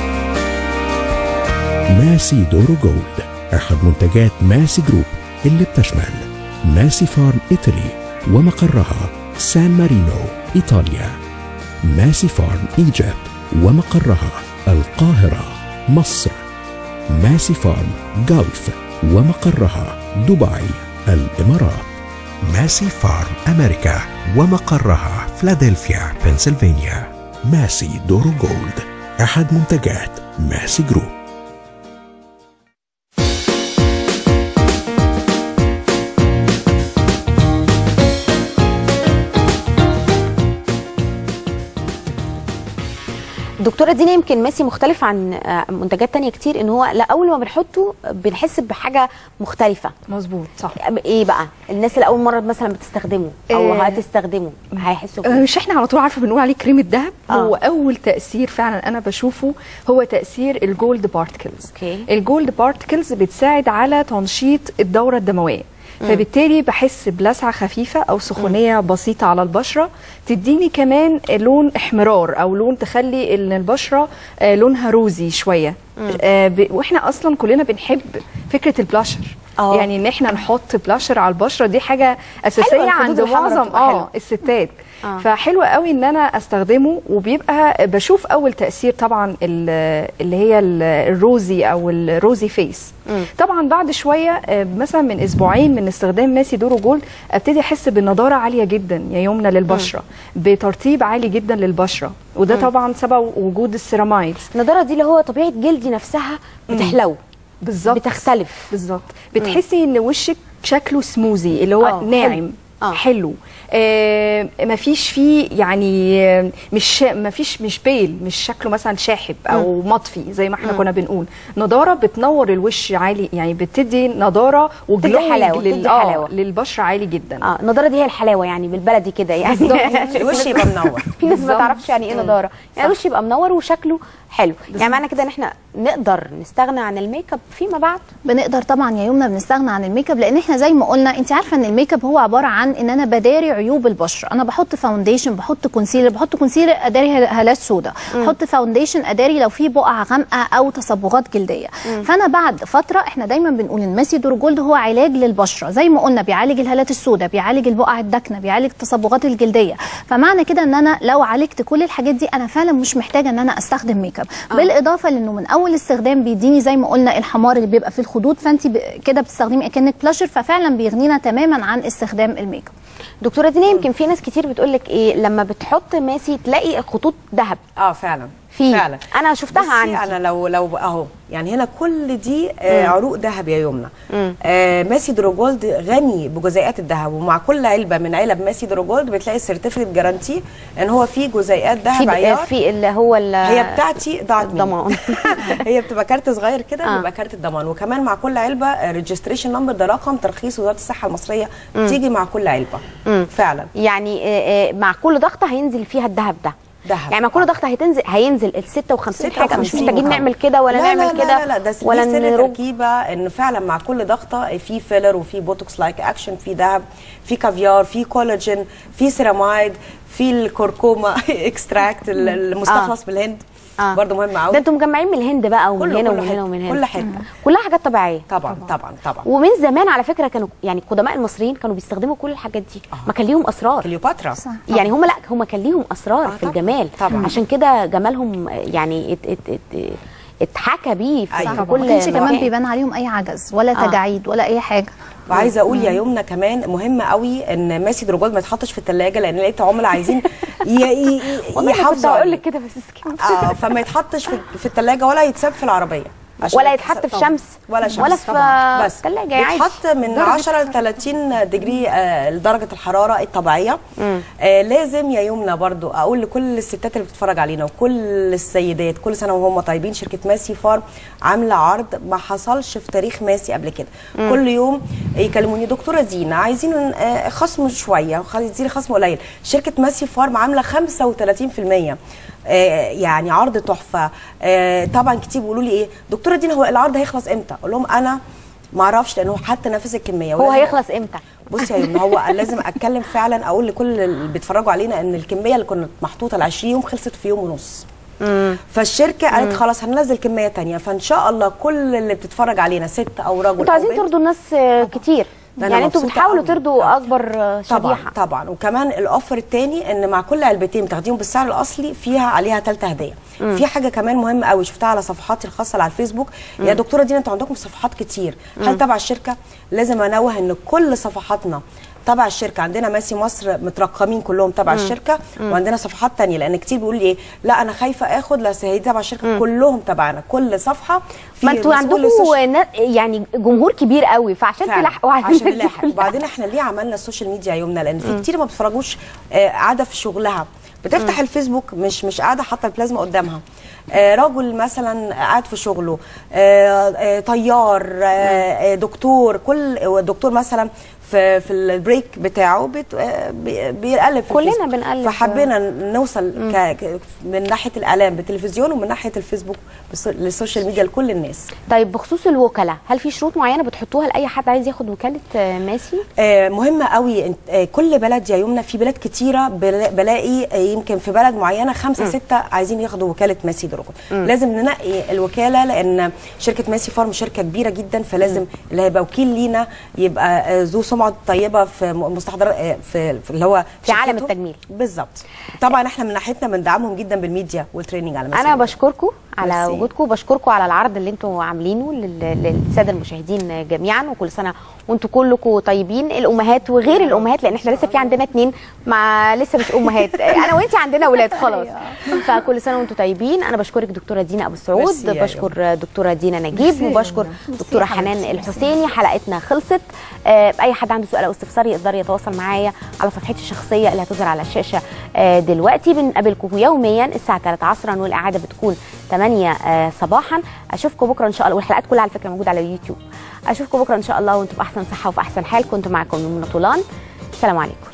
B: ماسي دورو جولد أحد منتجات ماسي جروب اللي بتشمل ماسي فارم إيطالي ومقرها سان مارينو إيطاليا ماسي فارم إيجيبت ومقرها القاهرة مصر ماسي فارم جلف ومقرها دبي الإمارات ماسي فارم أمريكا ومقرها فلادلفيا بنسلفانيا ماسي دورو جولد أحد منتجات ماسي جروب
E: دكتوره دينا يمكن ماسي مختلف عن آه، منتجات تانية كتير ان هو لا اول ما بنحطه بنحس بحاجه مختلفه
G: مظبوط صح
E: ايه بقى الناس اللي اول مره مثلا بتستخدمه او
G: آه،
E: هتستخدمه هيحسوا
G: آه،
E: بإيه؟
G: مش احنا على طول عارفه بنقول عليه كريم الذهب
E: آه.
G: هو اول تاثير فعلا انا بشوفه هو تاثير الجولد بارتكلز
E: اوكي
G: الجولد بارتكلز بتساعد على تنشيط الدوره الدمويه فبالتالي بحس بلسعه خفيفه او سخونيه بسيطه على البشره تديني كمان لون احمرار او لون تخلي ان البشره آه، لونها روزي شويه آه، ب- واحنا اصلا كلنا بنحب فكره البلاشر
E: آه.
G: يعني ان احنا نحط بلاشر على البشره دي حاجه اساسيه
E: الخدود
G: عند
E: الحمراء
G: معظم
E: بتبقى حلوة.
G: اه الستات
E: آه.
G: فحلو قوي ان انا استخدمه وبيبقى بشوف اول تاثير طبعا ال- اللي هي ال- الروزي او الروزي فيس طبعا بعد شويه آه، مثلا من اسبوعين من استخدام ماسي دورو جولد ابتدي احس بالنضاره عاليه جدا يا يمنى للبشره بترطيب عالي جدا للبشره وده طبعا سبب وجود السيرامايدز
E: النضاره دي اللي هو طبيعه جلدي نفسها بتحلو
G: بالظبط
E: بتختلف
G: بالظبط بتحسي ان وشك شكله سموزي اللي هو
E: آه،
G: ناعم
E: حلو. آه.
G: حلو آه مفيش فيه يعني آه، مش شا- مفيش مش بيل مش شكله مثلا شاحب او مطفي زي ما احنا كنا بنقول نضاره بتنور الوش عالي يعني بتدي نضاره
E: بتدي
G: وجلوينج
E: حلاوة،
G: لل-
E: بتدي
G: آه،
E: حلاوة.
G: للبشره عالي جدا
E: اه النضاره دي هي الحلاوه يعني بالبلدي كده يعني
F: الوش يبقى منور
E: في ناس ما
G: بالظبط.
E: تعرفش يعني ايه نضاره يعني الوش يبقى منور وشكله حلو يعني معنى كده ان احنا نقدر نستغنى عن الميك اب فيما بعد
H: بنقدر طبعا يا يمنى بنستغنى عن الميك اب لان احنا زي ما قلنا انت عارفه ان الميك اب هو عباره عن ان انا بداري عيوب البشره انا بحط فاونديشن بحط كونسيلر بحط كونسيلر اداري هل- هالات سوداء بحط فاونديشن اداري لو في بقع غامقه او تصبغات جلديه فانا بعد فتره احنا دايما بنقول ان ماسي دور جولد هو علاج للبشره زي ما قلنا بيعالج الهالات السوداء بيعالج البقع الداكنه بيعالج التصبغات الجلديه فمعنى كده ان انا لو عالجت كل الحاجات دي انا فعلا مش محتاجه ان انا استخدم ميك اب بالاضافه لانه من اول استخدام بيديني زي ما قلنا الحمار اللي بيبقى في الخدود فانت ب- كده بتستخدمي اكنك بلاشر ففعلا بيغنينا تماما عن استخدام الميك اب
E: دكتوره دينا يمكن في ناس كتير بتقول لك ايه لما بتحط ماسي تلاقي خطوط ذهب
F: اه فعلا
E: فيه
F: فعلا
E: انا شفتها
F: بصي
E: عندي
F: انا لو لو اهو يعني هنا كل دي آه عروق ذهب يا يمنى آه ماسي دروجولد غني بجزيئات الذهب ومع كل علبه من علب ماسي دروجولد بتلاقي السيرتيفيكت جارانتي ان هو فيه جزيئات ذهب
E: في
F: عيار
E: في اللي هو ال-
F: هي بتاعتي ضاعت مني.
E: الضمان.
F: هي بتبقى كارت صغير كده
E: آه.
F: بيبقى كارت الضمان وكمان مع كل علبه ريجستريشن نمبر ده رقم ترخيص وزاره الصحه المصريه بتيجي مع كل علبه فعلا
E: يعني آه، آه، مع كل ضغطه هينزل فيها الذهب ده
F: دهب.
E: يعني مع كل ضغط هتنزل هينزل ال 56 حاجه مش
F: 56
E: محتاجين نعمل كده ولا
F: لا
E: نعمل
F: لا
E: كده
F: لا لا ده
E: ولا
F: ولا سر
E: نرج
F: تركيبه ان فعلا مع كل ضغطه في فيلر وفي بوتوكس لايك اكشن في دهب في كافيار في كولاجين في سيرامايد في الكركوما اكستراكت المستخلص
E: آه.
F: من الهند
E: آه.
F: برضه مهم
E: ده
F: قوي
E: انتم مجمعين من الهند بقى ومن
F: كله-
E: هنا
F: كل
E: ومن
F: حتة.
E: هنا ومن هنا
F: كل حتة.
E: كلها حاجات طبيعيه
F: طبعا طبعا طبعا
E: ومن زمان على فكره كانوا يعني القدماء المصريين كانوا بيستخدموا كل الحاجات دي ما كان ليهم اسرار
F: كليوباترا
E: يعني هم لا هم كان ليهم اسرار
F: آه
E: في
F: طبعاً،
E: الجمال
F: طبعاً.
E: عشان كده جمالهم يعني ات ات ات اتحكى بيه في,
F: أيوة.
E: في
H: ما
E: كل
H: كانش كمان
E: مكان.
H: بيبان عليهم اي عجز ولا
E: آه.
H: تجاعيد ولا اي حاجه
F: وعايزه اقول يا يمنى كمان مهم قوي ان ماسي دروجول ما يتحطش في الثلاجه لان لقيت عملاء عايزين ي- ي- ي-
E: والله أنا كنت
F: يحافظوا
E: هقول
F: عليه.
E: لك كده بس سكت
F: اه فما يتحطش في, في الثلاجه ولا يتساب في العربيه عشان
E: ولا
F: يتحط-
E: يتحط في
F: طبعاً.
E: شمس
F: ولا شمس
E: ولا في
F: طبعاً. بس
E: تلاجة عادي.
F: بيتحط من 10 ل 30 دجري آه، لدرجه الحراره الطبيعيه آه لازم يا يمنى برضو اقول لكل الستات اللي بتتفرج علينا وكل السيدات كل سنه وهم طيبين شركه ماسي فارم عامله عرض ما حصلش في تاريخ ماسي قبل كده كل يوم يكلموني دكتوره دينا عايزين آه، خصم شويه عايزين خصم قليل شركه ماسي فارم عامله 35% آه، يعني عرض تحفه آه، طبعا كتير بيقولوا لي ايه دكتوره دينا هو العرض هيخلص امتى اقول لهم انا ما اعرفش لانه حتى نفس الكميه
E: هو
F: ولازم-
E: هيخلص امتى
F: بصي يا يمنى هو لازم اتكلم فعلا اقول لكل اللي بيتفرجوا علينا ان الكميه اللي كانت محطوطه ل 20 يوم خلصت في يوم ونص فالشركه قالت خلاص هننزل كميه تانية فان شاء الله كل اللي بتتفرج علينا ست او رجل
E: انتوا
F: أو
E: عايزين
F: بنت
E: ترضوا الناس آه، كتير
F: ده أنا
E: يعني انتوا
F: مبسوطة
E: بتحاولوا
F: قوي.
E: ترضوا اكبر آه،
F: طبعا
E: شريحه
F: طبعا وكمان الاوفر الثاني ان مع كل علبتين بتاخديهم بالسعر الاصلي فيها عليها ثالثه هديه في حاجه كمان مهمه قوي شفتها على صفحاتي الخاصه اللي على الفيسبوك يا دكتوره دينا انتوا عندكم صفحات كتير هل تبع الشركه لازم انوه ان كل صفحاتنا تبع الشركه عندنا ماسي مصر مترقمين كلهم تبع الشركه وعندنا صفحات تانية لان كتير بيقول لي ايه لا انا خايفه اخد لا هي تبع الشركه كلهم تبعنا كل صفحه في
E: ما انتوا
F: مسؤول
E: عندكم
F: للسوشيال-
E: نا- يعني جمهور كبير قوي فعشان
F: فعلا.
E: تلحقوا على
F: عشان
E: الناس دي
F: نلاحق
E: كلها.
F: وبعدين احنا ليه عملنا السوشيال ميديا يومنا لان في كتير ما بتفرجوش آه، قاعده في شغلها بتفتح الفيسبوك مش مش قاعده حاطه البلازما قدامها آه، رجل مثلا قاعد في شغله آه، آه، طيار آه، آه، دكتور كل دكتور مثلا في في البريك بتاعه بت- آه، بي- بيقلب في
E: كلنا
F: الفيسبوك.
E: بنقلب.
F: فحبينا نوصل ك... ك- من ناحيه الاعلام بالتلفزيون ومن ناحيه الفيسبوك بالسو- للسوشيال ميديا لكل الناس
E: طيب بخصوص الوكلاء هل في شروط معينه بتحطوها لاي حد عايز ياخد وكاله آه، ماسي
F: آه، مهمة قوي انت- آه، كل بلد يا يمنى في بلاد كتيرة بلا- بلاقي آه، يمكن في بلد معينة خمسة ستة عايزين ياخدوا وكالة ماسي دروجون لازم ننقي الوكالة لأن شركة ماسي فارم شركة كبيرة جدا فلازم اللي هيبقى وكيل لينا يبقى آه، ذو سمعة طيبة في م- مستحضرات آه، في, في اللي هو
E: في عالم
F: شركته.
E: التجميل.
F: بالظبط طبعا احنا من ناحيتنا بندعمهم جدا بالميديا والتريننج على ماسي
E: انا
F: دروجون.
E: بشكركم على
F: ميرسي.
E: وجودكم بشكركم على العرض اللي انتوا عاملينه لل- للساده المشاهدين جميعا وكل سنه وانتوا كلكم طيبين الامهات وغير الامهات لان احنا لسه في عندنا اتنين مع لسه مش امهات انا وانتي عندنا اولاد خلاص فكل سنه وانتوا طيبين انا بشكرك دكتوره دينا ابو السعود
F: ميرسي يا
E: بشكر دكتوره دينا نجيب
F: ميرسي يا
E: وبشكر
F: يمنى.
E: دكتوره حنان الحسيني حلقتنا خلصت آه، اي حد عنده سؤال او استفسار يقدر يتواصل معايا على صفحتي الشخصيه اللي هتظهر على الشاشه آه، دلوقتي بنقابلكم يوميا الساعه 3 عصرا والاعاده بتكون 8 آه، صباحا اشوفكم بكره ان شاء الله والحلقات كلها على فكره موجوده على اليوتيوب اشوفكم بكره ان شاء الله وانتم باحسن صحه وفي احسن حال كنت معكم يمنى طولان السلام عليكم